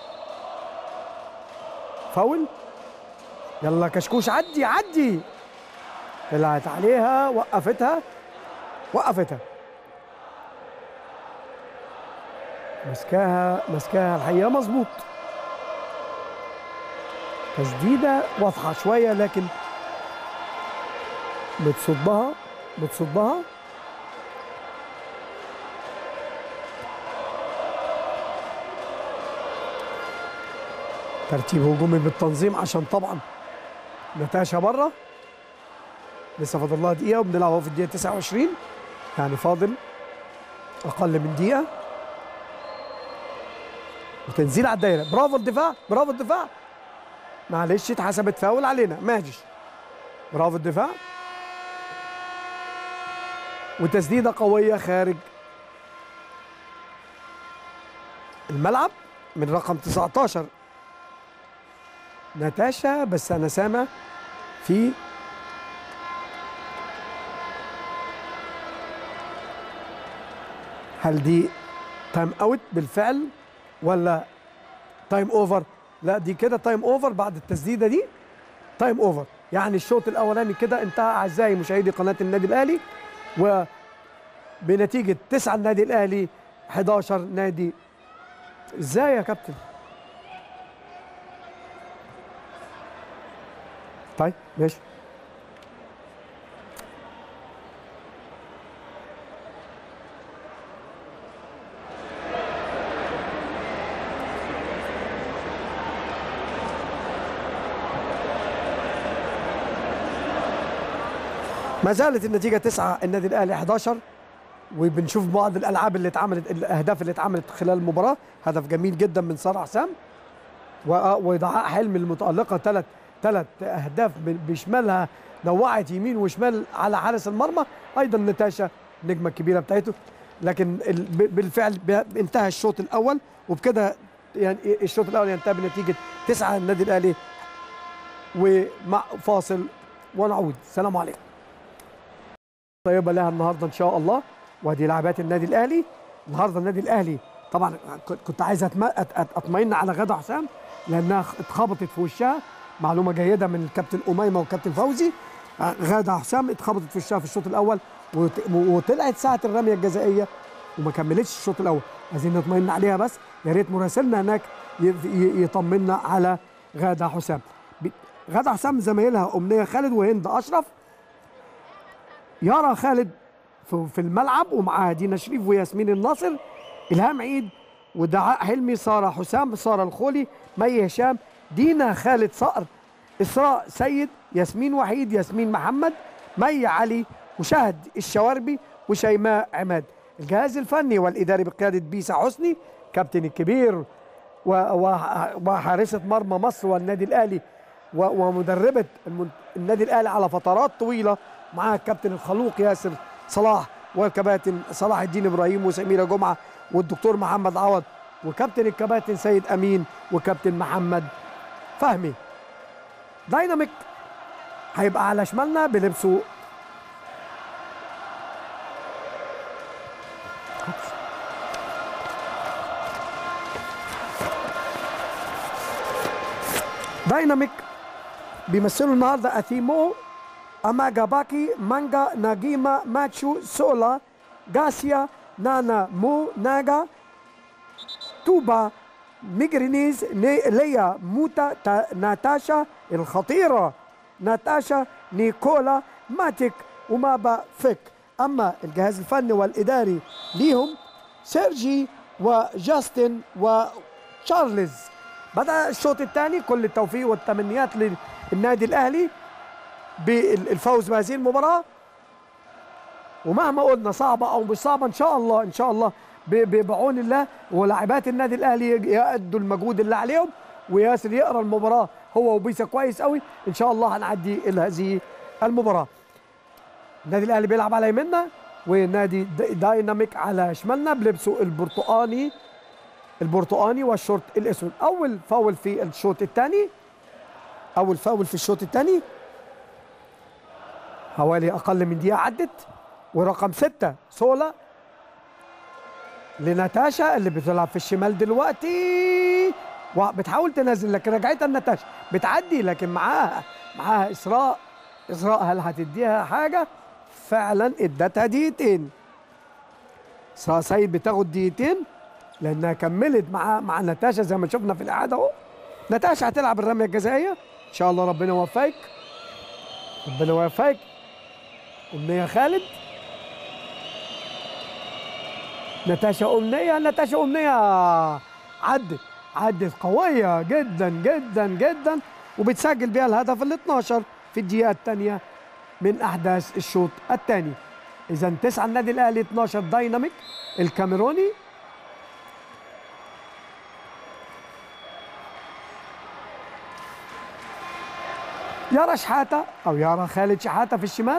فاول يلا كشكوش عدي عدي طلعت عليها وقفتها وقفتها مسكاها مسكاها الحقيقه مظبوط تسديده واضحه شويه لكن بتصدها بتصدها ترتيب هجومي بالتنظيم عشان طبعا نتاشا بره لسه فاضل لها دقيقه وبنلعب اهو في الدقيقه 29 يعني فاضل اقل من دقيقه وتنزيل على الدايره برافو الدفاع برافو الدفاع معلش اتحسبت فاول علينا ماجش برافو الدفاع وتسديده قويه خارج الملعب من رقم 19 ناتاشا بس انا سامع في هل دي تايم اوت بالفعل ولا تايم اوفر لا دي كده تايم اوفر بعد التسديده دي تايم اوفر يعني الشوط الاولاني كده انتهى اعزائي مشاهدي قناه النادي الاهلي وبنتيجه 9 النادي الاهلي 11 نادي ازاي يا كابتن طيب ماشي ما زالت النتيجة 9 النادي الأهلي 11 وبنشوف بعض الألعاب اللي اتعملت الأهداف اللي اتعملت خلال المباراة هدف جميل جدا من سارة حسام و- ودعاء حلمي المتالقه ثلاث ثلاث اهداف ب- بشمالها نوعت يمين وشمال على حارس المرمى ايضا نتاشا النجمه الكبيره بتاعته لكن ال- ب- بالفعل ب- انتهى الشوط الاول وبكده يعني الشوط الاول ينتهي بنتيجه تسعه النادي الاهلي ومع فاصل ونعود السلام عليكم طيبه لها النهارده ان شاء الله وادي لاعبات النادي الاهلي النهارده النادي الاهلي طبعا كنت- كنت عايز أتم- أت- أت- اطمئن على غدا حسام لانها خ- اتخبطت في وشها معلومه جيده من الكابتن اميمه والكابتن فوزي آه، غاده حسام اتخبطت في وشها في الشوط الاول وت- وطلعت ساعه الرميه الجزائيه وما كملتش الشوط الاول عايزين نطمئن عليها بس يا ريت مراسلنا هناك ي- ي- يطمنا على غاده حسام ب- غاده حسام زمايلها امنيه خالد وهند اشرف يارا خالد في في الملعب ومعاها دينا شريف وياسمين الناصر الهام عيد ودعاء حلمي ساره حسام ساره الخولي مي هشام دينا خالد صقر اسراء سيد ياسمين وحيد ياسمين محمد مي علي وشهد الشواربي وشيماء عماد الجهاز الفني والاداري بقياده بيسا حسني كابتن الكبير و- و- وحارسه مرمى مصر والنادي الاهلي و- ومدربه المن- النادي الاهلي على فترات طويله مع الكابتن الخلوق ياسر صلاح والكباتن صلاح الدين ابراهيم وسميره جمعه والدكتور محمد عوض وكابتن الكباتن سيد امين وكابتن محمد فهمي دايناميك هيبقى على شمالنا بلبسه دايناميك بيمثلوا النهارده اثيمو اماجا باكي مانجا ناجيما ماتشو سولا جاسيا نانا مو ناجا توبا ميجرينيز ني ليا موتا تا ناتاشا الخطيرة ناتاشا نيكولا ماتيك ومابا فيك أما الجهاز الفني والإداري ليهم سيرجي وجاستن وتشارلز بدأ الشوط الثاني كل التوفيق والتمنيات للنادي الأهلي بالفوز بهذه المباراة ومهما قلنا صعبة أو مش صعبة إن شاء الله إن شاء الله ب- ب- بعون الله ولاعبات النادي الأهلي يأدوا المجهود اللي عليهم وياسر يقرا المباراة هو وبيسا كويس قوي إن شاء الله هنعدي إلى هذه المباراة النادي الأهلي بيلعب على يميننا ونادي دا- دايناميك على شمالنا بلبسه البرتقاني البرتقاني والشورت الأسود أول فاول في الشوط الثاني أول فاول في الشوط الثاني حوالي اقل من دقيقه عدت ورقم ستة سولا لناتاشا اللي بتلعب في الشمال دلوقتي وبتحاول تنزل لكن رجعتها لناتاشا بتعدي لكن معاها معاها اسراء اسراء هل هتديها حاجه فعلا ادتها دقيقتين اسراء سيد بتاخد دقيقتين لانها كملت مع مع ناتاشا زي ما شفنا في الاعاده اهو ناتاشا هتلعب الرميه الجزائيه ان شاء الله ربنا يوفقك ربنا يوفقك أمنية خالد نتاشا أمنية نتاشا أمنية عدت عدت قوية جدا جدا جدا وبتسجل بيها الهدف ال 12 في الدقيقة الثانية من أحداث الشوط الثاني إذا تسعة النادي الأهلي 12 دايناميك الكاميروني يارا شحاتة أو يارا خالد شحاتة في الشمال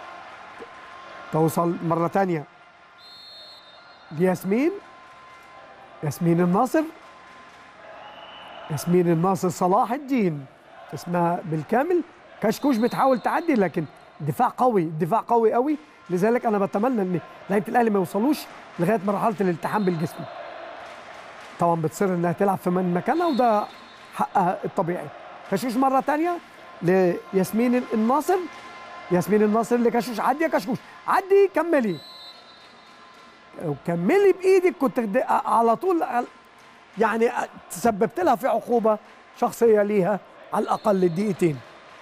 توصل مرة تانية لياسمين ياسمين الناصر ياسمين الناصر صلاح الدين اسمها بالكامل كشكوش بتحاول تعدي لكن دفاع قوي دفاع قوي قوي لذلك انا بتمنى ان لعيبه الاهلي ما يوصلوش لغايه مرحله الالتحام بالجسم طبعا بتصر انها تلعب في من مكانها وده حقها الطبيعي كشكوش مره تانية لياسمين الناصر ياسمين الناصر لكشكوش عدي يا كشكوش عدي كملي لو كملي بايدك كنت د- على طول يعني تسببت لها في عقوبه شخصيه ليها على الاقل دقيقتين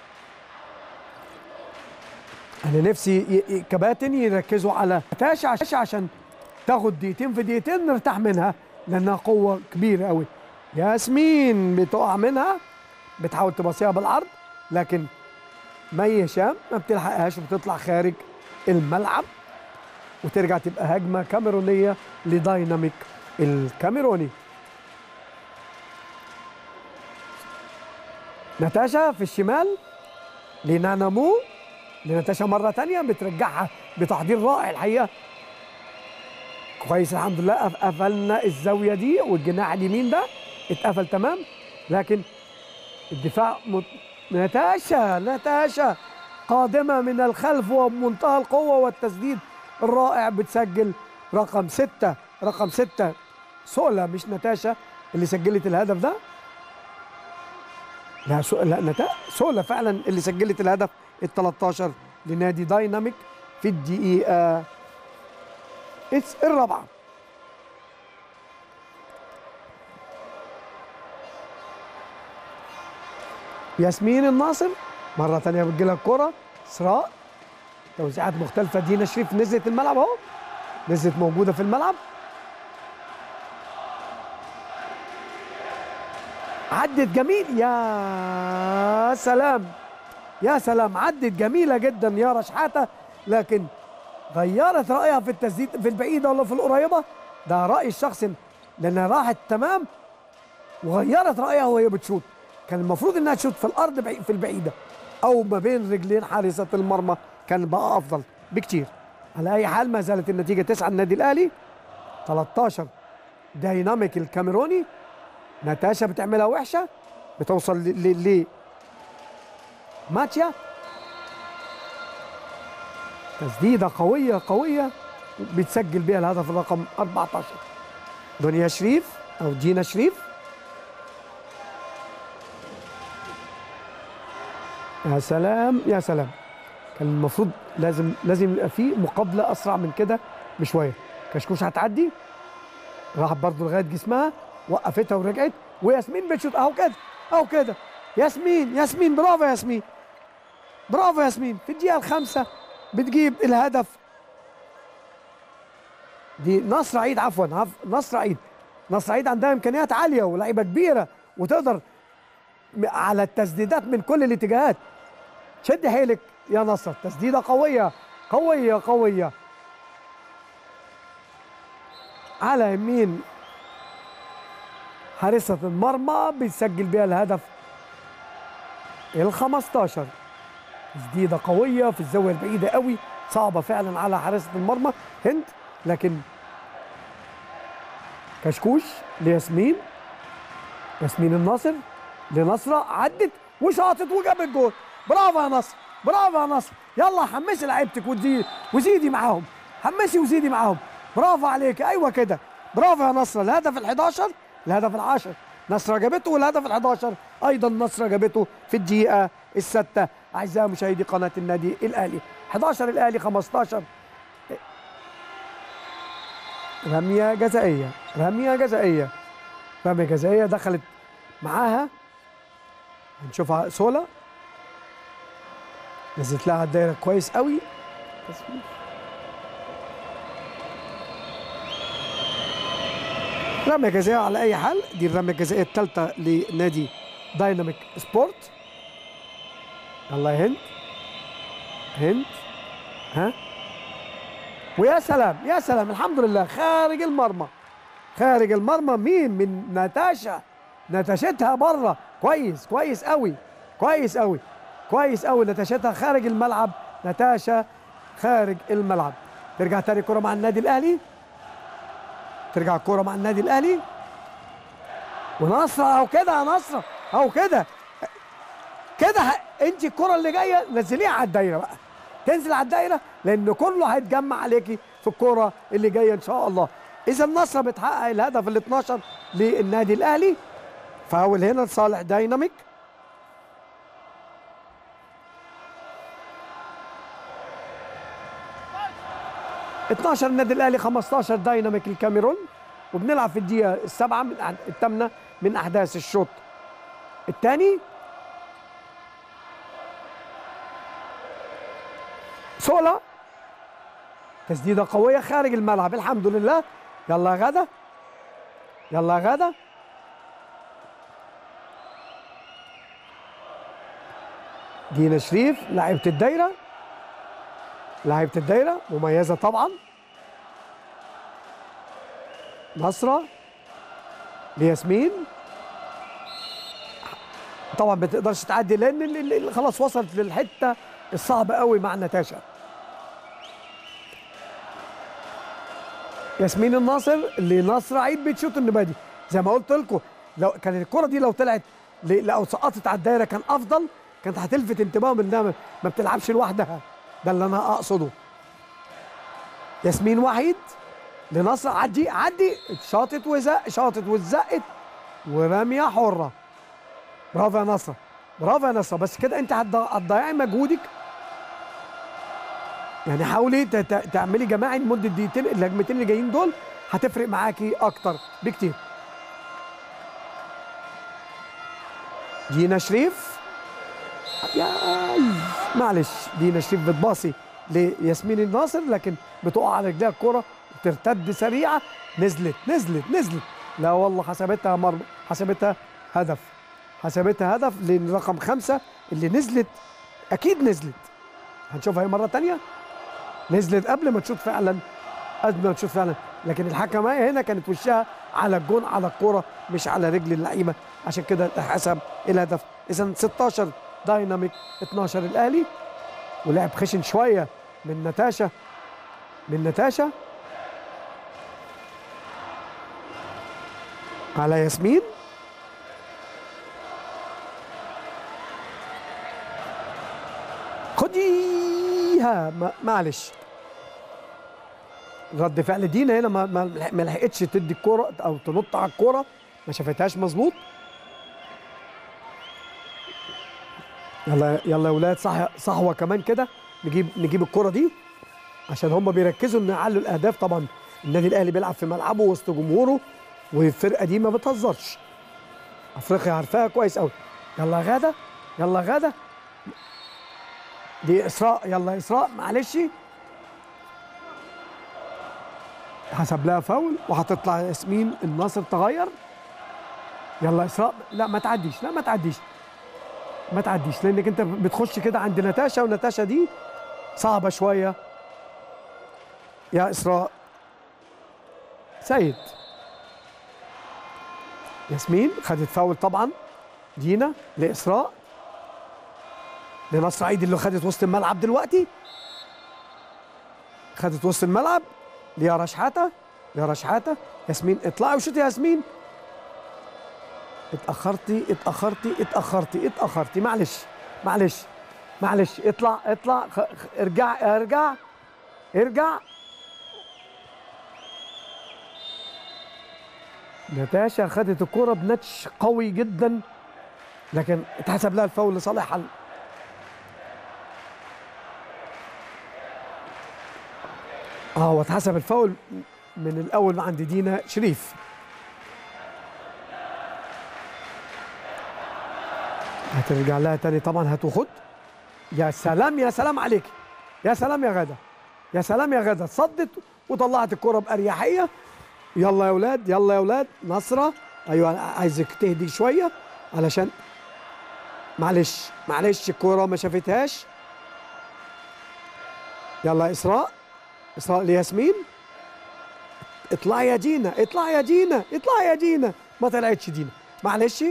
انا نفسي ي- ي- كباتن يركزوا على تاشا عش- عشان تاخد دقيقتين في دقيقتين نرتاح منها لانها قوه كبيره قوي ياسمين بتقع منها بتحاول تبصيها بالعرض لكن مي هشام ما بتلحقهاش وبتطلع خارج الملعب وترجع تبقى هجمه كاميرونيه لدايناميك الكاميروني نتاشا في الشمال لنانامو لنتاشا مرة تانية بترجعها بتحضير رائع الحقيقة كويس الحمد لله قف- قفلنا الزاوية دي والجناح اليمين ده اتقفل تمام لكن الدفاع مت... نتاشا نتاشا قادمة من الخلف وبمنتهى القوة والتسديد الرائع بتسجل رقم ستة رقم ستة سولا مش نتاشا اللي سجلت الهدف ده لا سو... لا نتا... سولا فعلا اللي سجلت الهدف ال 13 لنادي دايناميك في الدقيقة اتس الرابعة ياسمين الناصر مرة تانية بتجيلها الكرة إسراء توزيعات مختلفة دينا شريف نزلت الملعب أهو نزلت موجودة في الملعب عدت جميل يا سلام يا سلام عدت جميلة جدا يا رشحاتة لكن غيرت رأيها في التسديد في البعيدة ولا في القريبة ده رأيي الشخصي لأنها راحت تمام وغيرت رأيها وهي بتشوط كان المفروض انها تشوط في الارض بعي- في البعيده او ما بين رجلين حارسه المرمى كان بقى افضل بكتير على اي حال ما زالت النتيجه 9 النادي الاهلي 13 دايناميك الكاميروني ناتاشا بتعملها وحشه بتوصل ل ل- ل ماتيا تسديده قويه قويه بتسجل بيها الهدف الرقم 14 دنيا شريف او دينا شريف يا سلام يا سلام كان المفروض لازم لازم يبقى في مقابله اسرع من كده بشويه كشكوش هتعدي راحت برضه لغايه جسمها وقفتها ورجعت وياسمين بتشوط اهو كده اهو كده ياسمين ياسمين برافو ياسمين برافو ياسمين في الدقيقه الخامسه بتجيب الهدف دي نصر عيد عفوا عف... نصر عيد نصر عيد عندها امكانيات عاليه ولاعيبه كبيره وتقدر م- على التسديدات من كل الاتجاهات شد حيلك يا نصر تسديده قويه قويه قويه على يمين حارسة المرمى بيسجل بيها الهدف ال 15 تسديده قويه في الزاويه البعيده قوي صعبه فعلا على حارسة المرمى هند لكن كشكوش لياسمين ياسمين الناصر لنصرة عدت وشاطت وجابت جول برافو يا نصر برافو يا نصر يلا حمسي لعيبتك وزيدي وزيدي معاهم حمسي وزيدي معاهم برافو عليك ايوه كده برافو يا نصر الهدف ال 11 الهدف العاشر نصرة جابته والهدف ال 11 ايضا نصرة جابته في الدقيقة الستة اعزائي مشاهدي قناة النادي الاهلي 11 الاهلي 15 رمية جزائية رمية جزائية رمية جزائية دخلت معاها هنشوفها سولا نزلت لها الدايرة كويس قوي رمية جزائية على أي حال دي الرمية الجزائية الثالثة لنادي دايناميك سبورت الله يا هند هند ها ويا سلام يا سلام الحمد لله خارج المرمى خارج المرمى مين من ناتاشا نتاشتها بره كويس كويس قوي كويس قوي كويس قوي نتاشتها خارج الملعب نتاشا خارج الملعب ترجع تاني كرة مع النادي الاهلي ترجع الكرة مع النادي الاهلي ونصرة اهو كده يا نصرة اهو كده كده ه- انت الكرة اللي جاية نزليها على الدايرة بقى تنزل على الدايرة لان كله هيتجمع عليكي في الكرة اللي جاية ان شاء الله اذا النصر بتحقق الهدف ال 12 للنادي الاهلي فاول هنا لصالح دايناميك اتناشر النادي الاهلي 15 دايناميك الكاميرون وبنلعب في الدقيقه السابعه من أح- الثامنه من احداث الشوط الثاني سولا تسديده قويه خارج الملعب الحمد لله يلا يا غدا يلا يا غدا دينا شريف لاعبة الدايرة لاعبة الدايرة مميزة طبعا نصرة لياسمين طبعا ما تقدرش تعدي لان ال- ال- ال- خلاص وصلت للحته الصعبه قوي مع نتاشا ياسمين الناصر لنصر عيد بتشوط النبادي زي ما قلت لكم لو كانت الكره دي لو طلعت ل- لو سقطت على الدايره كان افضل كانت هتلفت انتباههم انها ما- ما بتلعبش لوحدها ده اللي انا اقصده ياسمين وحيد لنصر عدي عدي شاطت وزق شاطت وزقت ورميه حره برافو يا نصر برافو يا نصر بس كده انت هتض- هتضيعي مجهودك يعني حاولي ت- ت- تعملي جماعي لمده دقيقتين الهجمتين اللي جايين دول هتفرق معاكي اكتر بكتير دينا شريف يا معلش دينا شريف بتباصي لياسمين الناصر لكن بتقع على رجليها الكرة ترتد سريعة نزلت نزلت نزلت لا والله حسبتها مرمى حسبتها هدف حسبتها هدف لان رقم خمسة اللي نزلت أكيد نزلت هنشوفها هي مرة تانية نزلت قبل ما تشوط فعلا قبل ما تشوط فعلا لكن الحكمية هنا كانت وشها على الجون على الكرة مش على رجل اللعيبة عشان كده حسب الهدف إذا 16 دايناميك 12 الأهلي ولعب خشن شوية من نتاشا من نتاشا على ياسمين خديها ما- معلش رد فعل دينا هنا ما ما ما لحقتش تدي الكرة او تنط على الكرة ما شافتهاش مظبوط يلا يلا يا ولاد صح صحوه كمان كده نجيب نجيب الكرة دي عشان هم بيركزوا ان يعلوا الاهداف طبعا النادي الاهلي بيلعب في ملعبه وسط جمهوره والفرقه دي ما بتهزرش افريقيا عارفاها كويس قوي يلا يا غاده يلا يا غاده دي اسراء يلا يا اسراء معلش حسب لها فاول وهتطلع ياسمين الناصر تغير يلا يا اسراء لا ما تعديش لا ما تعديش ما تعديش لانك انت بتخش كده عند نتاشا ونتاشا دي صعبه شويه يا اسراء سيد ياسمين خدت فاول طبعا دينا لاسراء لنصر عيد اللي خدت وسط الملعب دلوقتي خدت وسط الملعب ليارا شحاته ليارا شحاته ياسمين اطلعي وشوتي يا ياسمين اتأخرتي اتأخرتي اتأخرتي اتأخرتي معلش معلش معلش اطلع اطلع خ... خ... ارجع ارجع ارجع نتاشا خدت الكرة بنتش قوي جدا لكن اتحسب لها الفاول لصالح حل اه واتحسب الفاول من الاول عند دينا شريف هترجع لها تاني طبعا هات وخد يا سلام يا سلام عليك يا سلام يا غدا يا سلام يا غدا صدت وطلعت الكرة بأريحية يلا يا اولاد يلا يا اولاد نصرة ايوه أنا عايزك تهدي شوية علشان معلش معلش الكرة ما شافتهاش يلا يا اسراء اسراء لياسمين اطلعي يا دينا اطلعي يا دينا اطلعي يا دينا ما طلعتش دينا معلش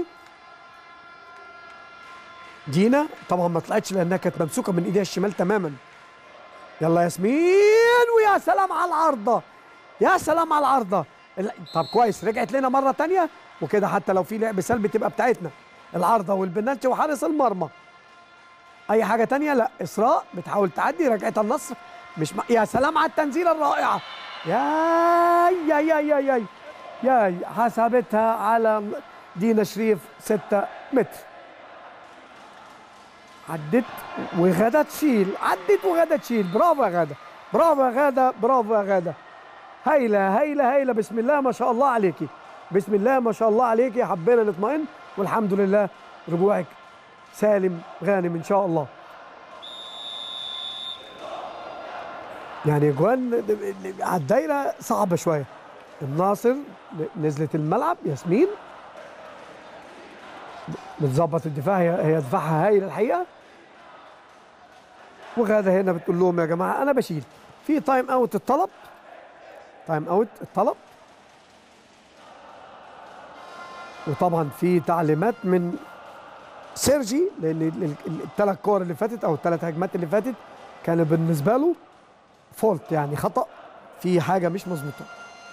دينا طبعا ما طلعتش لانها كانت ممسوكه من ايديها الشمال تماما يلا ياسمين ويا سلام على العارضه يا سلام على العارضه ال- طب كويس رجعت لنا مره تانية وكده حتى لو في لعب سلبي تبقى بتاعتنا العارضه والبنالتي وحارس المرمى اي حاجه تانية لا اسراء بتحاول تعدي رجعتها النصر مش م... يا سلام على التنزيله الرائعه يا يا يا يا يا يا حسبتها على دينا شريف 6 متر عدت وغدا تشيل عدت وغدا تشيل برافو يا غاده برافو يا غاده برافو يا غاده هايله هايله هايله بسم الله ما شاء الله عليكي بسم الله ما شاء الله عليكي حبينا نطمئن والحمد لله رجوعك سالم غانم ان شاء الله يعني جوان على الدايره صعبه شويه الناصر نزلت الملعب ياسمين بتظبط الدفاع هي هي دفاعها هايل الحقيقه وغاده هنا بتقول لهم يا جماعه انا بشيل في تايم اوت الطلب تايم اوت الطلب وطبعا في تعليمات من سيرجي لان الثلاث كور اللي فاتت او الثلاث هجمات اللي فاتت كان بالنسبه له فولت يعني خطا في حاجه مش مظبوطه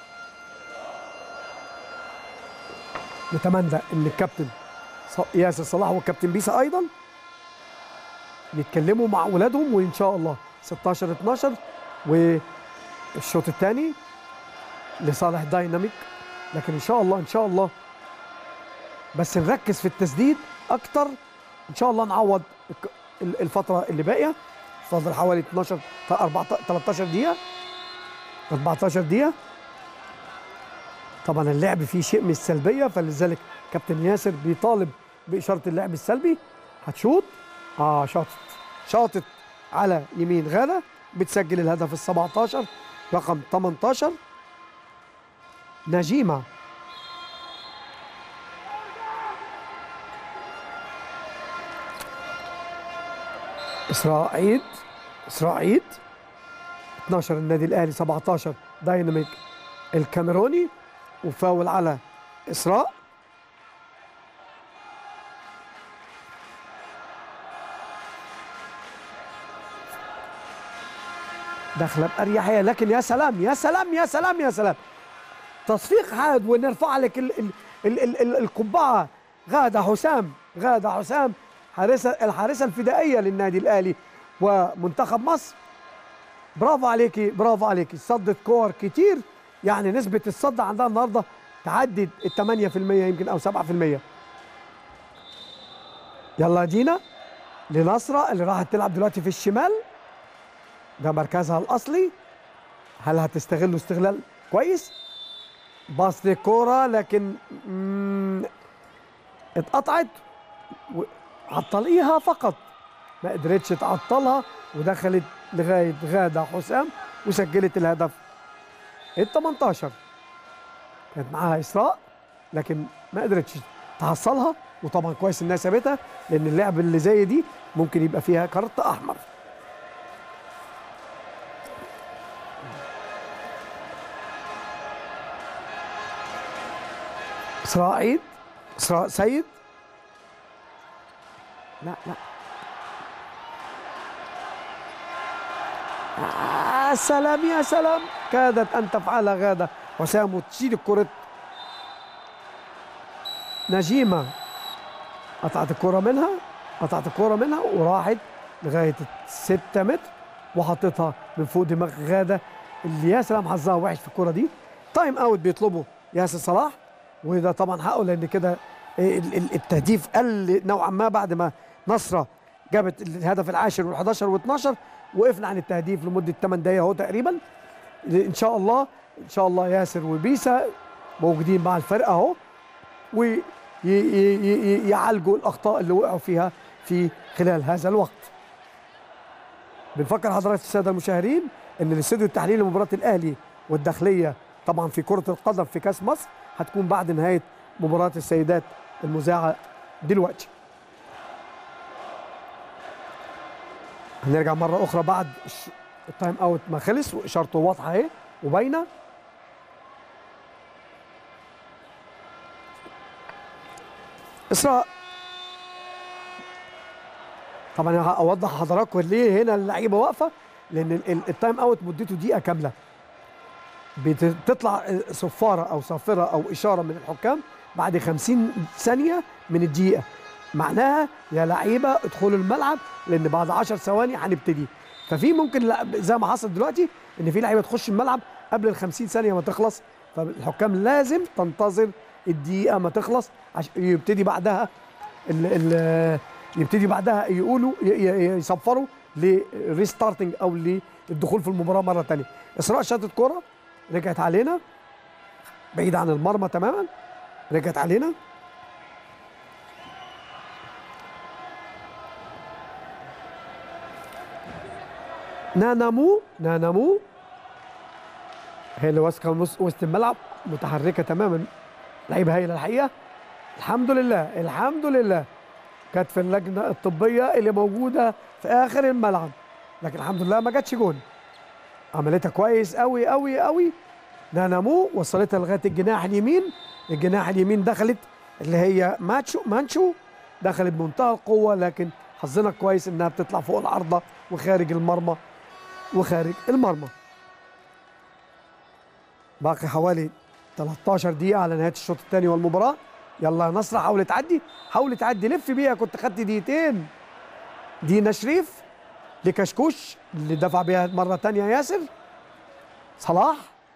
نتمنى ان الكابتن ص- ياسر صلاح والكابتن بيسا ايضا يتكلموا مع اولادهم وان شاء الله 16 12 والشوط الثاني لصالح دايناميك لكن ان شاء الله ان شاء الله بس نركز في التسديد اكتر ان شاء الله نعوض الك- ال- الفتره اللي باقيه فاضل حوالي 12 ت- 14 13 دقيقه 14 دقيقه طبعا اللعب فيه شيء من السلبيه فلذلك كابتن ياسر بيطالب باشاره اللعب السلبي هتشوط اه شاطت شاطت على يمين غاده بتسجل الهدف ال 17 رقم 18 نجيمه اسراء عيد اسراء عيد 12 النادي الاهلي 17 دايناميك الكاميروني وفاول على اسراء داخله باريحيه لكن يا سلام يا سلام يا سلام يا سلام تصفيق عاد ونرفع لك ال ال ال ال ال القبعه غاده حسام غاده حسام حارسه الحارسه الفدائيه للنادي الاهلي ومنتخب مصر برافو عليكي برافو عليكي صدت كور كتير يعني نسبه الصد عندها النهارده تعدي ال 8% يمكن او 7% يلا دينا لنصرة اللي راحت تلعب دلوقتي في الشمال ده مركزها الاصلي هل هتستغله استغلال كويس باص للكوره لكن مم، اتقطعت و- عطليها فقط ما قدرتش تعطلها ودخلت لغايه غاده حسام وسجلت الهدف ال 18 كانت معاها اسراء لكن ما قدرتش تحصلها وطبعا كويس انها سابتها لان اللعب اللي زي دي ممكن يبقى فيها كارت احمر اسراء عيد اسراء سيد لا لا آه سلام يا سلام كادت ان تفعلها غاده حسام وتشيل الكره نجيمه قطعت الكره منها قطعت الكره منها وراحت لغايه 6 متر وحطتها من فوق دماغ غاده اللي يا سلام حظها وحش في الكره دي تايم اوت بيطلبه ياسر صلاح وده طبعا حقه لان كده ال- ال- التهديف قل نوعا ما بعد ما نصره جابت الهدف العاشر وال11 وال12 وقفنا عن التهديف لمده 8 دقائق اهو تقريبا ان شاء الله ان شاء الله ياسر وبيسا موجودين مع الفرقه اهو ويعالجوا الاخطاء اللي وقعوا فيها في خلال هذا الوقت بنفكر حضرات الساده المشاهدين ان الاستوديو التحليلي لمباراه الاهلي والداخليه طبعا في كره القدم في كاس مصر هتكون بعد نهايه مباراه السيدات المذاعه دلوقتي هنرجع مره اخرى بعد الش- التايم اوت ما خلص واشارته واضحه اهي وباينه اسراء طبعا أنا اوضح لحضراتكم ليه هنا اللعيبه واقفه لان ال- ال- التايم اوت مدته دقيقه كامله بتطلع صفاره او صافره او اشاره من الحكام بعد 50 ثانيه من الدقيقه معناها يا لعيبه ادخلوا الملعب لان بعد 10 ثواني هنبتدي ففي ممكن لا- زي ما حصل دلوقتي ان في لعيبه تخش الملعب قبل ال 50 ثانيه ما تخلص فالحكام لازم تنتظر الدقيقه ما تخلص عشان يبتدي بعدها ال ال يبتدي بعدها يقولوا ي- ي- يصفروا لريستارتنج او للدخول في المباراه مره ثانيه اسراء شاطت كوره رجعت علينا بعيد عن المرمى تماما رجعت علينا نانامو نانامو هي اللي ماسكه نص وسط الملعب متحركه تماما لعيبه هايله الحقيقه الحمد لله الحمد لله كانت في اللجنه الطبيه اللي موجوده في اخر الملعب لكن الحمد لله ما جاتش جون عملتها كويس قوي قوي قوي نانامو وصلتها لغايه الجناح اليمين الجناح اليمين دخلت اللي هي ماتشو مانشو دخلت بمنتهى القوه لكن حظنا كويس انها بتطلع فوق العارضه وخارج المرمى وخارج المرمى باقي حوالي 13 دقيقه على نهايه الشوط الثاني والمباراه يلا يا نصر حاول تعدي حاول تعدي لف بيها كنت خدت دقيقتين دينا شريف لكشكوش اللي دفع بيها مره ثانيه ياسر صلاح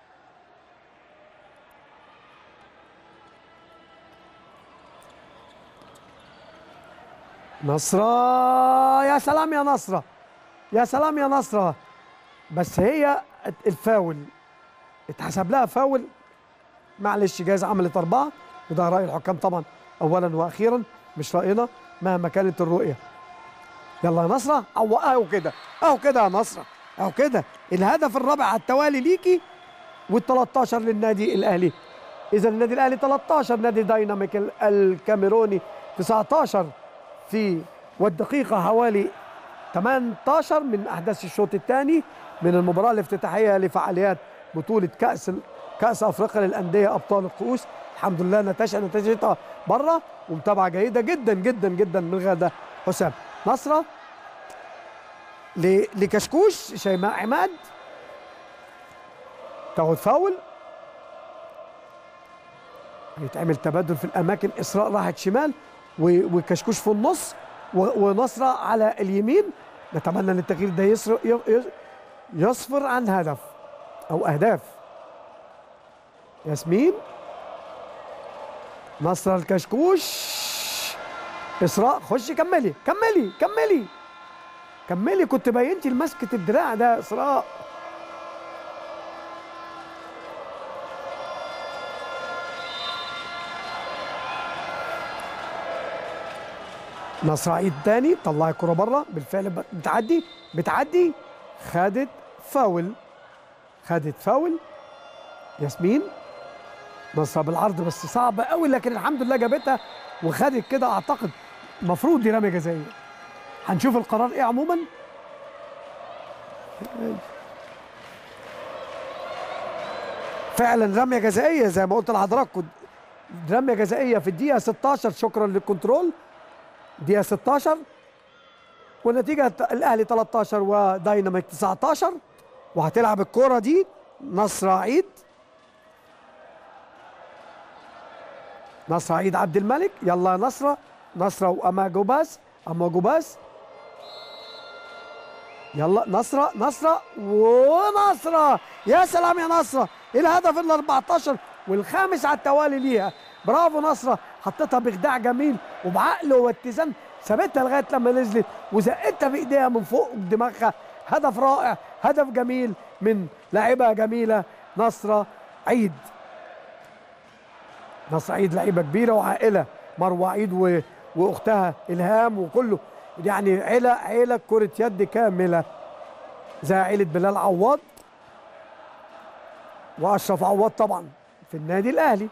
نصرة يا سلام يا نصرة يا سلام يا نصرة بس هي الفاول اتحسب لها فاول معلش جايزة عملت أربعة وده رأي الحكام طبعا أولا وأخيرا مش رأينا مهما كانت الرؤية يلا يا نصرة أو أهو كده أهو كده يا نصرة أهو كده الهدف الرابع على التوالي ليكي وال 13 للنادي الأهلي إذا النادي الأهلي 13 نادي دايناميك الكاميروني 19 في والدقيقة حوالي 18 من أحداث الشوط الثاني من المباراة الافتتاحية لفعاليات بطولة كأس كأس أفريقيا للأندية أبطال الكؤوس الحمد لله نتاشا نتيجتها بره ومتابعة جيدة جدا جدا جدا من غادة حسام نصرة لكشكوش شيماء عماد تاخد فاول يتعمل تبادل في الأماكن إسراء راحت شمال وكشكوش في النص ونصرة على اليمين نتمنى ان التغيير ده يصر يصفر عن هدف او اهداف ياسمين نصر الكشكوش اسراء خشي كملي كملي كملي كملي كنت بينتي المسكه الدراع ده اسراء نصر عيد تاني طلع الكرة بره بالفعل بتعدي بتعدي خدت فاول خدت فاول ياسمين نصر بالعرض بس صعبة قوي لكن الحمد لله جابتها وخدت كده اعتقد المفروض دي رمية جزائية هنشوف القرار ايه عموما فعلا رمية جزائية زي ما قلت لحضراتكم رمية جزائية في الدقيقة 16 شكرا للكنترول دقيقة 16 والنتيجة الأهلي 13 ودايناميك 19 وهتلعب الكرة دي نصر عيد نصر عيد عبد الملك يلا نصرة نصرة وأما جوباس أما جوباس يلا نصرة نصرة ونصرة يا سلام يا نصرة الهدف ال 14 والخامس على التوالي ليها برافو نصرة حطيتها بخداع جميل وبعقل واتزان سابتها لغايه لما نزلت وزقتها بايديها من فوق دماغها هدف رائع هدف جميل من لاعبه جميله نصره عيد نصر عيد لعيبه كبيره وعائله مروه عيد و... واختها الهام وكله يعني عيله عيله كره يد كامله زي عيله بلال عواد واشرف عواد طبعا في النادي الاهلي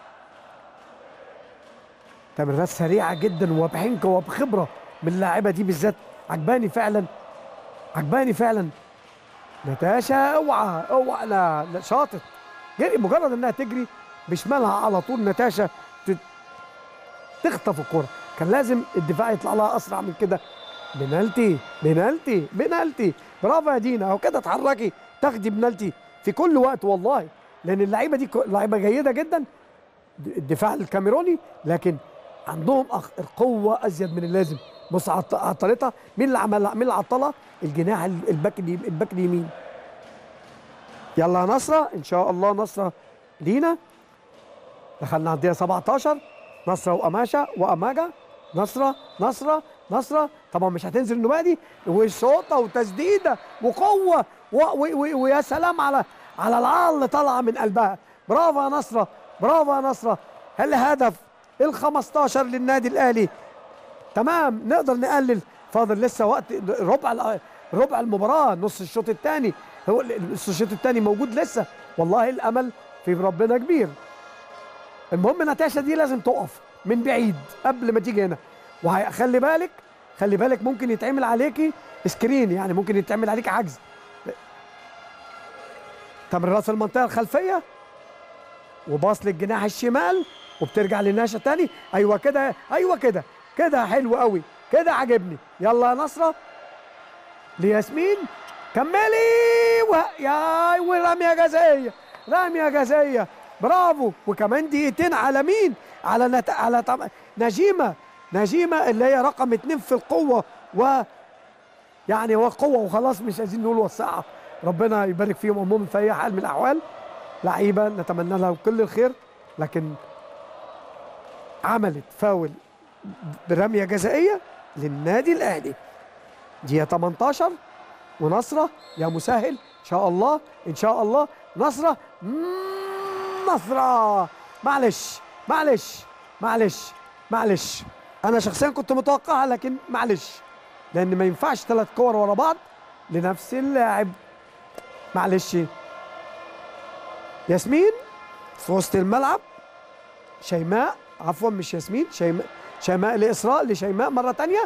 تمريرات سريعه جدا وبحنكه وبخبره من اللاعبه دي بالذات عجباني فعلا عجباني فعلا نتاشا اوعى اوعى لا, لا شاطت جري مجرد انها تجري بشمالها على طول نتاشا تخطف الكره كان لازم الدفاع يطلع لها اسرع من كده بنالتي بنالتي بنالتي برافو يا دينا اهو كده اتحركي تاخدي بنالتي في كل وقت والله لان اللعيبه دي لعيبه جيده جدا الدفاع الكاميروني لكن عندهم القوه ازيد من اللازم بص عطلتها مين اللي عمل مين اللي عطلها الجناح الباك الباك اليمين يلا يا نصره ان شاء الله نصره لينا دخلنا على الدقيقه 17 نصره واماشا واماجا نصره نصره نصره طبعا مش هتنزل النبادي وشوطه وتسديده وقوه ويا سلام على على العار اللي طالعه من قلبها برافو يا نصره برافو يا نصره هل هدف ال 15 للنادي الاهلي تمام نقدر نقلل فاضل لسه وقت ربع ربع المباراه نص الشوط الثاني هو نص الشوط الثاني موجود لسه والله الامل في ربنا كبير المهم نتاشا دي لازم تقف من بعيد قبل ما تيجي هنا وخلي بالك خلي بالك ممكن يتعمل عليكي سكرين يعني ممكن يتعمل عليك عجز تمريرات المنطقه الخلفيه وباص للجناح الشمال وبترجع للناشا تاني ايوه كده ايوه كده كده حلو قوي كده عجبني يلا يا نصره لياسمين كملي و... يا ورميه جزائيه رميه جزائيه برافو وكمان دقيقتين على مين على نت... على طم... نجيمه نجيمه اللي هي رقم اتنين في القوه و يعني هو قوه وخلاص مش عايزين نقول وسعه ربنا يبارك فيهم عموما في اي حال من الاحوال لعيبه نتمنى لها كل الخير لكن عملت فاول برميه جزائيه للنادي الاهلي دقيقه 18 ونصره يا مسهل ان شاء الله ان شاء الله نصره مم، نصره معلش معلش معلش معلش انا شخصيا كنت متوقعها لكن معلش لان ما ينفعش ثلاث كور ورا بعض لنفس اللاعب معلش ياسمين في وسط الملعب شيماء عفوا مش ياسمين شيماء شيماء لإسراء لشيماء مرة تانية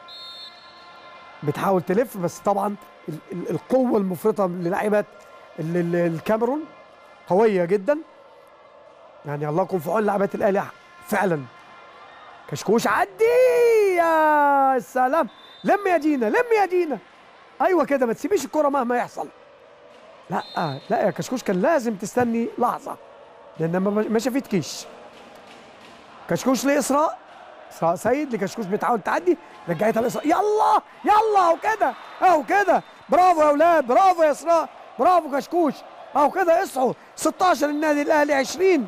بتحاول تلف بس طبعا ال- ال- القوة المفرطة للاعبات ال- ال- الكاميرون قوية جدا يعني الله يكون في عون لاعبات الأهلي فعلا كشكوش عدي يا سلام لم يا دينا لم يا دينا ايوه كده ما تسيبيش الكرة مهما يحصل لا لا يا كشكوش كان لازم تستني لحظة لأن ما ما شافتكيش كشكوش لإسراء إسراء سيد لكشكوش بتحاول تعدي رجعتها لإسراء يلا يلا أهو كده أهو كده برافو يا أولاد برافو يا إسراء برافو كشكوش أهو كده اصحوا 16 النادي الأهلي 20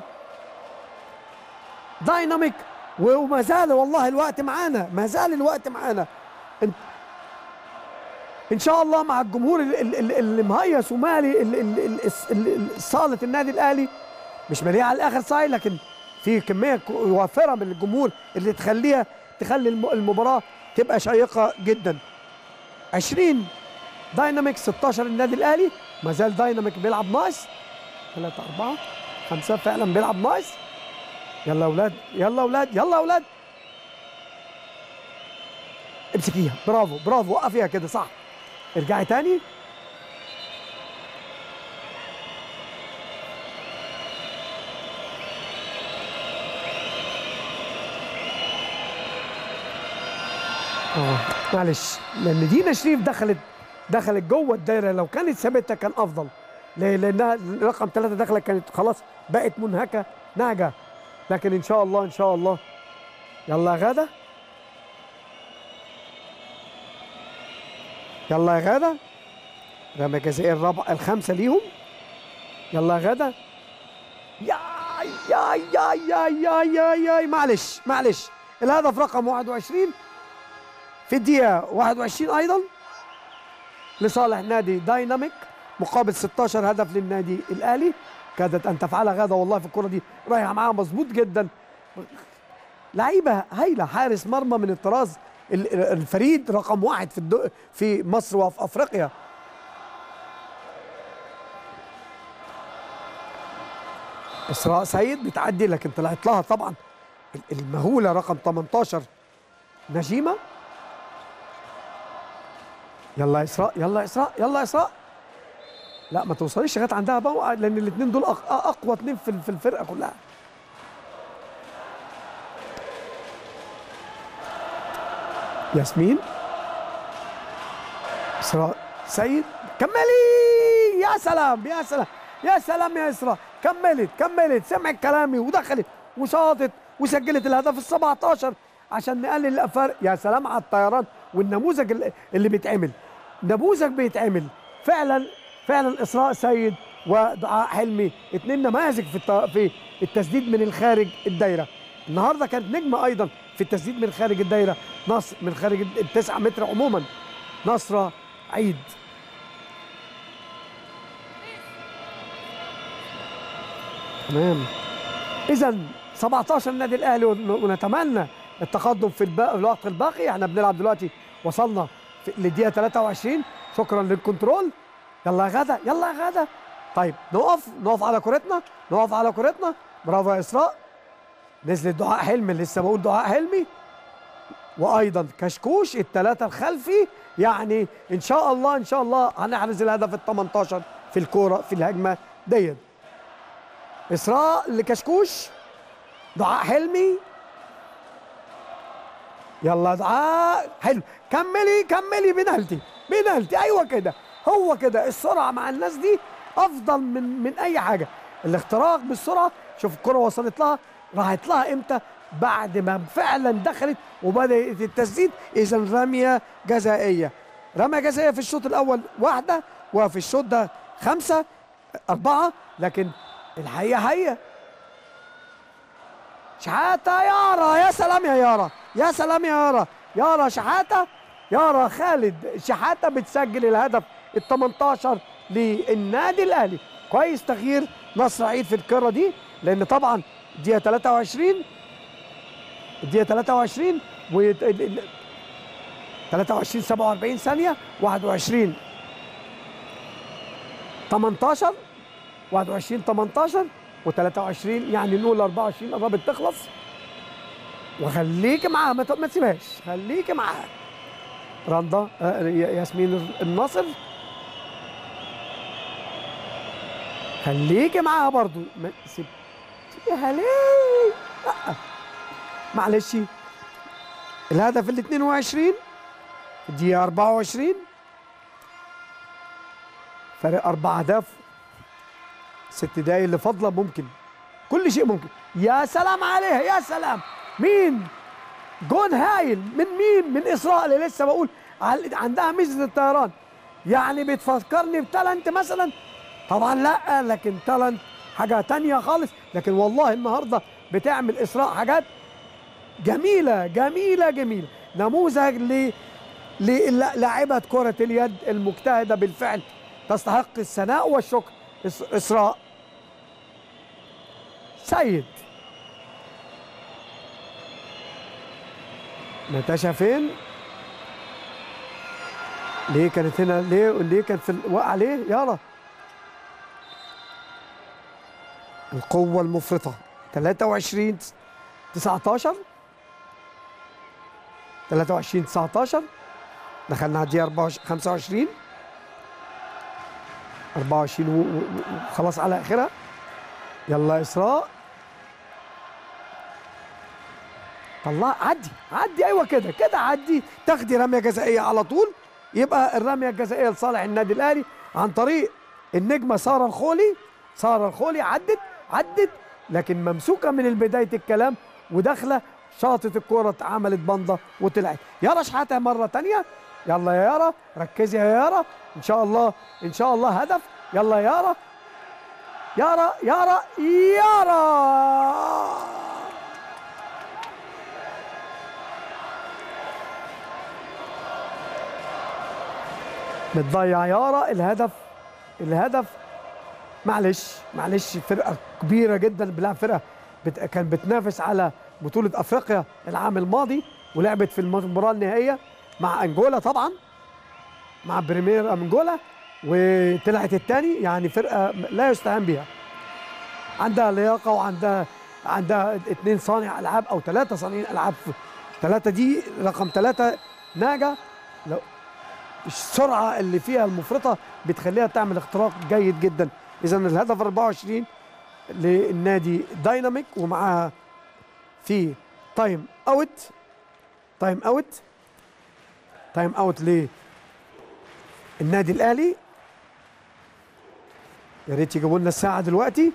دايناميك وما زال والله الوقت معانا ما زال الوقت معانا انت ان شاء الله مع الجمهور ال- ال- ال- اللي مهيص ومالي ال- ال- ال- الس- ال- ال- صاله النادي الاهلي مش ماليه على الاخر صحيح لكن في كميه ك- وافره من الجمهور اللي تخليها تخلي الم- المباراه تبقى شيقه جدا 20 دايناميك 16 النادي الاهلي ما زال دايناميك بيلعب ناقص 3 4 5 فعلا بيلعب ناقص يلا يا اولاد يلا يا اولاد يلا يا اولاد امسكيها برافو برافو وقفيها كده صح ارجعي تاني اه معلش لان دينا شريف دخلت دخلت جوه الدايره لو كانت ثابته كان افضل ليه؟ لانها رقم ثلاثه دخلت كانت خلاص بقت منهكه ناجه لكن ان شاء الله ان شاء الله يلا يا غاده يلا يا غاده رمى جزائر الرابعه الخامسه ليهم يلا يا غاده يا يا يا يا يا يا يا معلش معلش الهدف رقم 21 في الدقيقة 21 أيضا لصالح نادي دايناميك مقابل 16 هدف للنادي الأهلي كادت أن تفعلها غادة والله في الكرة دي رايحة معاها مظبوط جدا لعيبة هايلة حارس مرمى من الطراز ال- ال- الفريد رقم واحد في الدو في مصر وفي أفريقيا إسراء سيد بتعدي لكن طلعت لها طبعا ال- المهولة رقم 18 نجيمة يلا يا اسراء يلا يا اسراء يلا يا اسراء لا ما توصليش لغايه عندها بقى لان الاثنين دول أق- اقوى اثنين في في الفرقه كلها ياسمين اسراء سيد كملي يا سلام يا سلام يا سلام يا اسراء كملت كملت سمعت كلامي ودخلت وشاطت وسجلت الهدف ال 17 عشان نقلل الفرق يا سلام على الطيران والنموذج اللي- اللي بيتعمل نموذج بيتعمل فعلا فعلا اسراء سيد ودعاء حلمي اتنين نماذج في الت- في التسديد من الخارج الدايره النهارده كانت نجمه ايضا في التسديد من خارج الدايره نصر من خارج ال- التسعة متر عموما نصره عيد تمام اذا 17 النادي الاهلي ون- ونتمنى التقدم في الباقي الوقت الباقي احنا بنلعب دلوقتي وصلنا في- للدقيقه 23 شكرا للكنترول يلا يا غدا يلا يا غدا طيب نقف نقف على كورتنا نقف على كورتنا برافو يا اسراء نزلت دعاء حلمي لسه بقول دعاء حلمي وايضا كشكوش الثلاثه الخلفي يعني ان شاء الله ان شاء الله هنحرز الهدف ال 18 في الكوره في الهجمه ديت اسراء لكشكوش دعاء حلمي يلا دعاء حلو كملي كملي بنالتي بنالتي ايوه كده هو كده السرعه مع الناس دي افضل من من اي حاجه الاختراق بالسرعه شوف الكره وصلت لها راحت لها امتى بعد ما فعلا دخلت وبدات التسديد اذا رميه جزائيه رميه جزائيه في الشوط الاول واحده وفي الشوط ده خمسه اربعه لكن الحقيقه هي شحاته يارا يا سلام يا يارا يا سلام يا يارا يارا شحاته يارا خالد شحاته بتسجل الهدف ال 18 للنادي الاهلي كويس تغيير نصر عيد في الكره دي لان طبعا دقيقه 23 الدقيقه 23 و 23 47 ثانيه 21 18 21 18 و23 يعني نقول 24 قربت تخلص وخليك معاها ما ت- ما تسيبهاش خليك معاها رندا آه، ي- ياسمين الناصر خليكي معاها برضو ما سيبيها ليه لا معلش الهدف ال 22 الدقيقة 24 فرق أربع أهداف ست دقايق اللي فاضلة ممكن كل شيء ممكن يا سلام عليها يا سلام مين جون هايل من مين من إسراء اللي لسه بقول عل- عندها ميزة الطيران يعني بتفكرني بتالنت مثلا طبعا لا لكن تالنت حاجة تانية خالص لكن والله النهاردة بتعمل إسراء حاجات جميلة جميلة جميلة نموذج ل للاعبة كرة اليد المجتهدة بالفعل تستحق الثناء والشكر إس- إسراء سيد ناتاشا فين؟ ليه كانت هنا ليه ليه كانت في ال- واقعة ليه؟ يارا القوة المفرطة 23 19 23 19 دخلنا على الدقيقة 24 25 24 و- و- و- وخلاص على آخرها يلا يا إسراء طلع عدي عدي ايوه كده كده عدي تاخدي رميه جزائيه على طول يبقى الرميه الجزائيه لصالح النادي الاهلي عن طريق النجمه ساره الخولي ساره الخولي عدت عدت لكن ممسوكه من بدايه الكلام وداخله شاطت الكره عملت بنده وطلعت يارا شحاتها مره تانية يلا يا يارا ركزي يا يارا ان شاء الله ان شاء الله هدف يلا يا يارا يارا يارا يارا بتضيع يارا الهدف الهدف معلش معلش فرقه كبيره جدا بلعب فرقه بت... كان بتنافس على بطوله افريقيا العام الماضي ولعبت في المباراه النهائيه مع انجولا طبعا مع بريمير انجولا وطلعت الثاني يعني فرقه لا يستهان بها عندها لياقه وعندها عندها اثنين صانع العاب او ثلاثه صانعين العاب ثلاثه دي رقم ثلاثه ناجا لو السرعه اللي فيها المفرطه بتخليها تعمل اختراق جيد جدا اذا الهدف 24 للنادي دايناميك ومعاها في تايم اوت تايم اوت تايم اوت للنادي الاهلي يا ريت يجيبوا لنا الساعه دلوقتي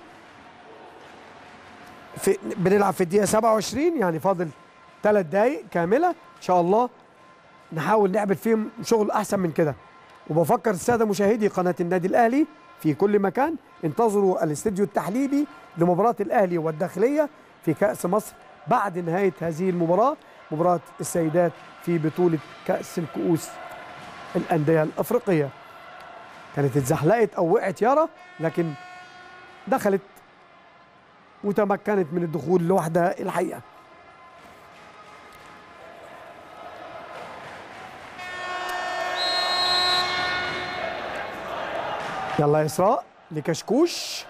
في بنلعب في الدقيقه 27 يعني فاضل ثلاث دقائق كامله ان شاء الله نحاول نعمل فيهم شغل احسن من كده وبفكر الساده مشاهدي قناه النادي الاهلي في كل مكان انتظروا الاستديو التحليلي لمباراه الاهلي والداخليه في كاس مصر بعد نهايه هذه المباراه مباراه السيدات في بطوله كاس الكؤوس الانديه الافريقيه كانت اتزحلقت او وقعت يارا لكن دخلت وتمكنت من الدخول لوحدها الحقيقه يلا يا اسراء لكشكوش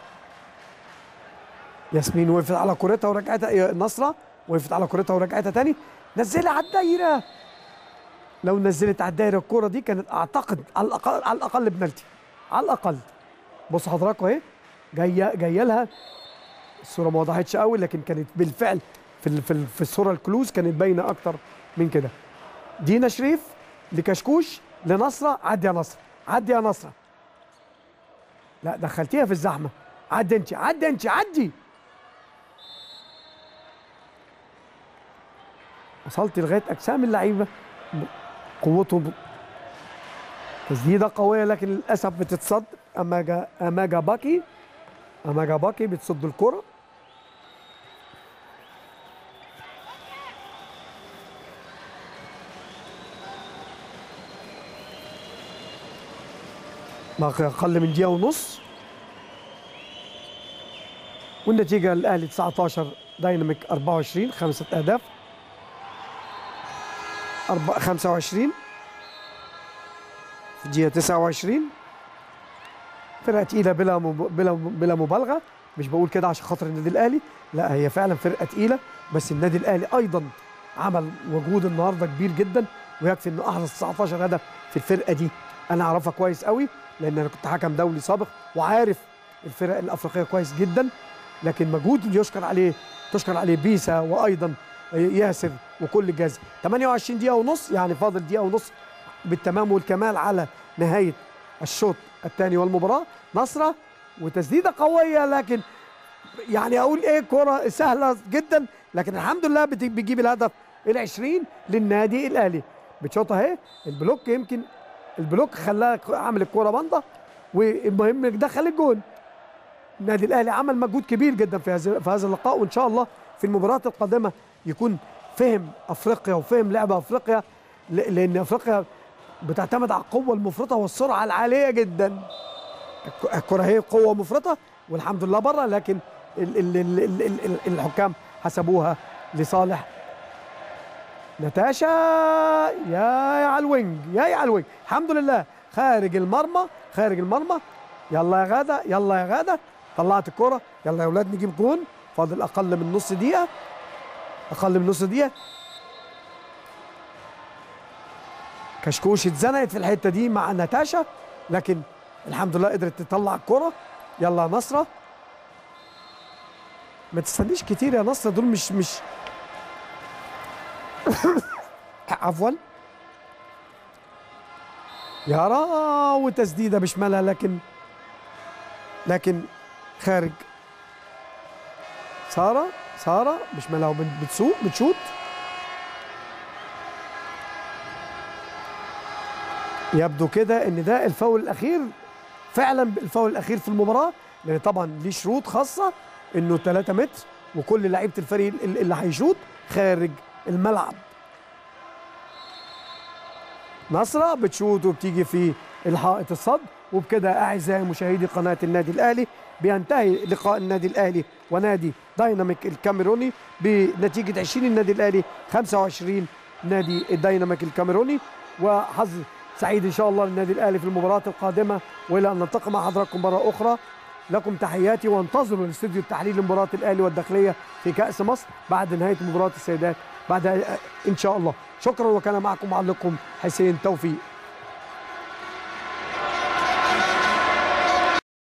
ياسمين وقفت على كورتها ورجعتها يا نصرة وقفت على كورتها ورجعتها تاني نزلها على الدايرة لو نزلت على الدايرة الكورة دي كانت اعتقد على الاقل على الاقل بنالتي على الاقل بص حضراتكم اهي جايه جايه لها الصورة ما وضحتش قوي لكن كانت بالفعل في ال- في ال- في الصورة الكلوز كانت باينة اكتر من كده دينا شريف لكشكوش لنصره عدي يا نصره عدي يا نصره لا دخلتيها في الزحمه عدي انت عدي انت عدي وصلت لغايه اجسام اللعيبه قوتهم تسديده قويه لكن للاسف بتتصد اماجا اماجا باكي اماجا باكي بتصد الكره باقي اقل من دقيقه ونص والنتيجه الاهلي 19 دايناميك 24 خمسه اهداف 25 في الدقيقه 29 فرقه تقيله بلا بلا بلا مبالغه مش بقول كده عشان خاطر النادي الاهلي لا هي فعلا فرقه تقيله بس النادي الاهلي ايضا عمل مجهود النهارده كبير جدا ويكفي انه احرز 19 هدف في الفرقه دي انا اعرفها كويس قوي لان انا كنت حكم دولي سابق وعارف الفرق الافريقيه كويس جدا لكن مجهود يشكر عليه تشكر عليه بيسا وايضا ياسر وكل الجهاز 28 دقيقه ونص يعني فاضل دقيقه ونص بالتمام والكمال على نهايه الشوط الثاني والمباراه نصره وتسديده قويه لكن يعني اقول ايه كره سهله جدا لكن الحمد لله بتجيب الهدف ال20 للنادي الاهلي بتشوطها اهي البلوك يمكن البلوك خلاها عمل الكوره بنضه والمهم دخل الجون النادي الاهلي عمل مجهود كبير جدا في هذا في هذا اللقاء وان شاء الله في المباريات القادمه يكون فهم افريقيا وفهم لعب افريقيا لان افريقيا بتعتمد على القوه المفرطه والسرعه العاليه جدا الكره هي قوه مفرطه والحمد لله بره لكن الحكام حسبوها لصالح نتاشا يا على الوينج يا على الوينج الحمد لله خارج المرمى خارج المرمى يلا يا غاده يلا يا غاده طلعت الكره يلا يا اولاد نجيب جون فاضل اقل من نص دقيقه اقل من نص دقيقه كشكوش اتزنقت في الحته دي مع نتاشا لكن الحمد لله قدرت تطلع الكره يلا يا نصره ما تستنيش كتير يا نصره دول مش مش عفوا يا وتسديده بشمالها لكن لكن خارج ساره ساره بشمالها وبتسوق بتشوط يبدو كده ان ده الفاول الاخير فعلا الفاول الاخير في المباراه لان طبعا ليه شروط خاصه انه 3 متر وكل لعيبه الفريق اللي هيشوط خارج الملعب نصرة بتشوط وبتيجي في الحائط الصد وبكده أعزائي مشاهدي قناة النادي الأهلي بينتهي لقاء النادي الأهلي ونادي دايناميك الكاميروني بنتيجة 20 النادي الأهلي 25 نادي الدايناميك الكاميروني وحظ سعيد إن شاء الله للنادي الأهلي في المباراة القادمة وإلى أن نلتقي مع حضراتكم مرة أخرى لكم تحياتي وانتظروا الاستوديو التحليل لمباراة الأهلي والداخلية في كأس مصر بعد نهاية مباراة السيدات بعد إن شاء الله شكرا وكان معكم معلقكم حسين توفيق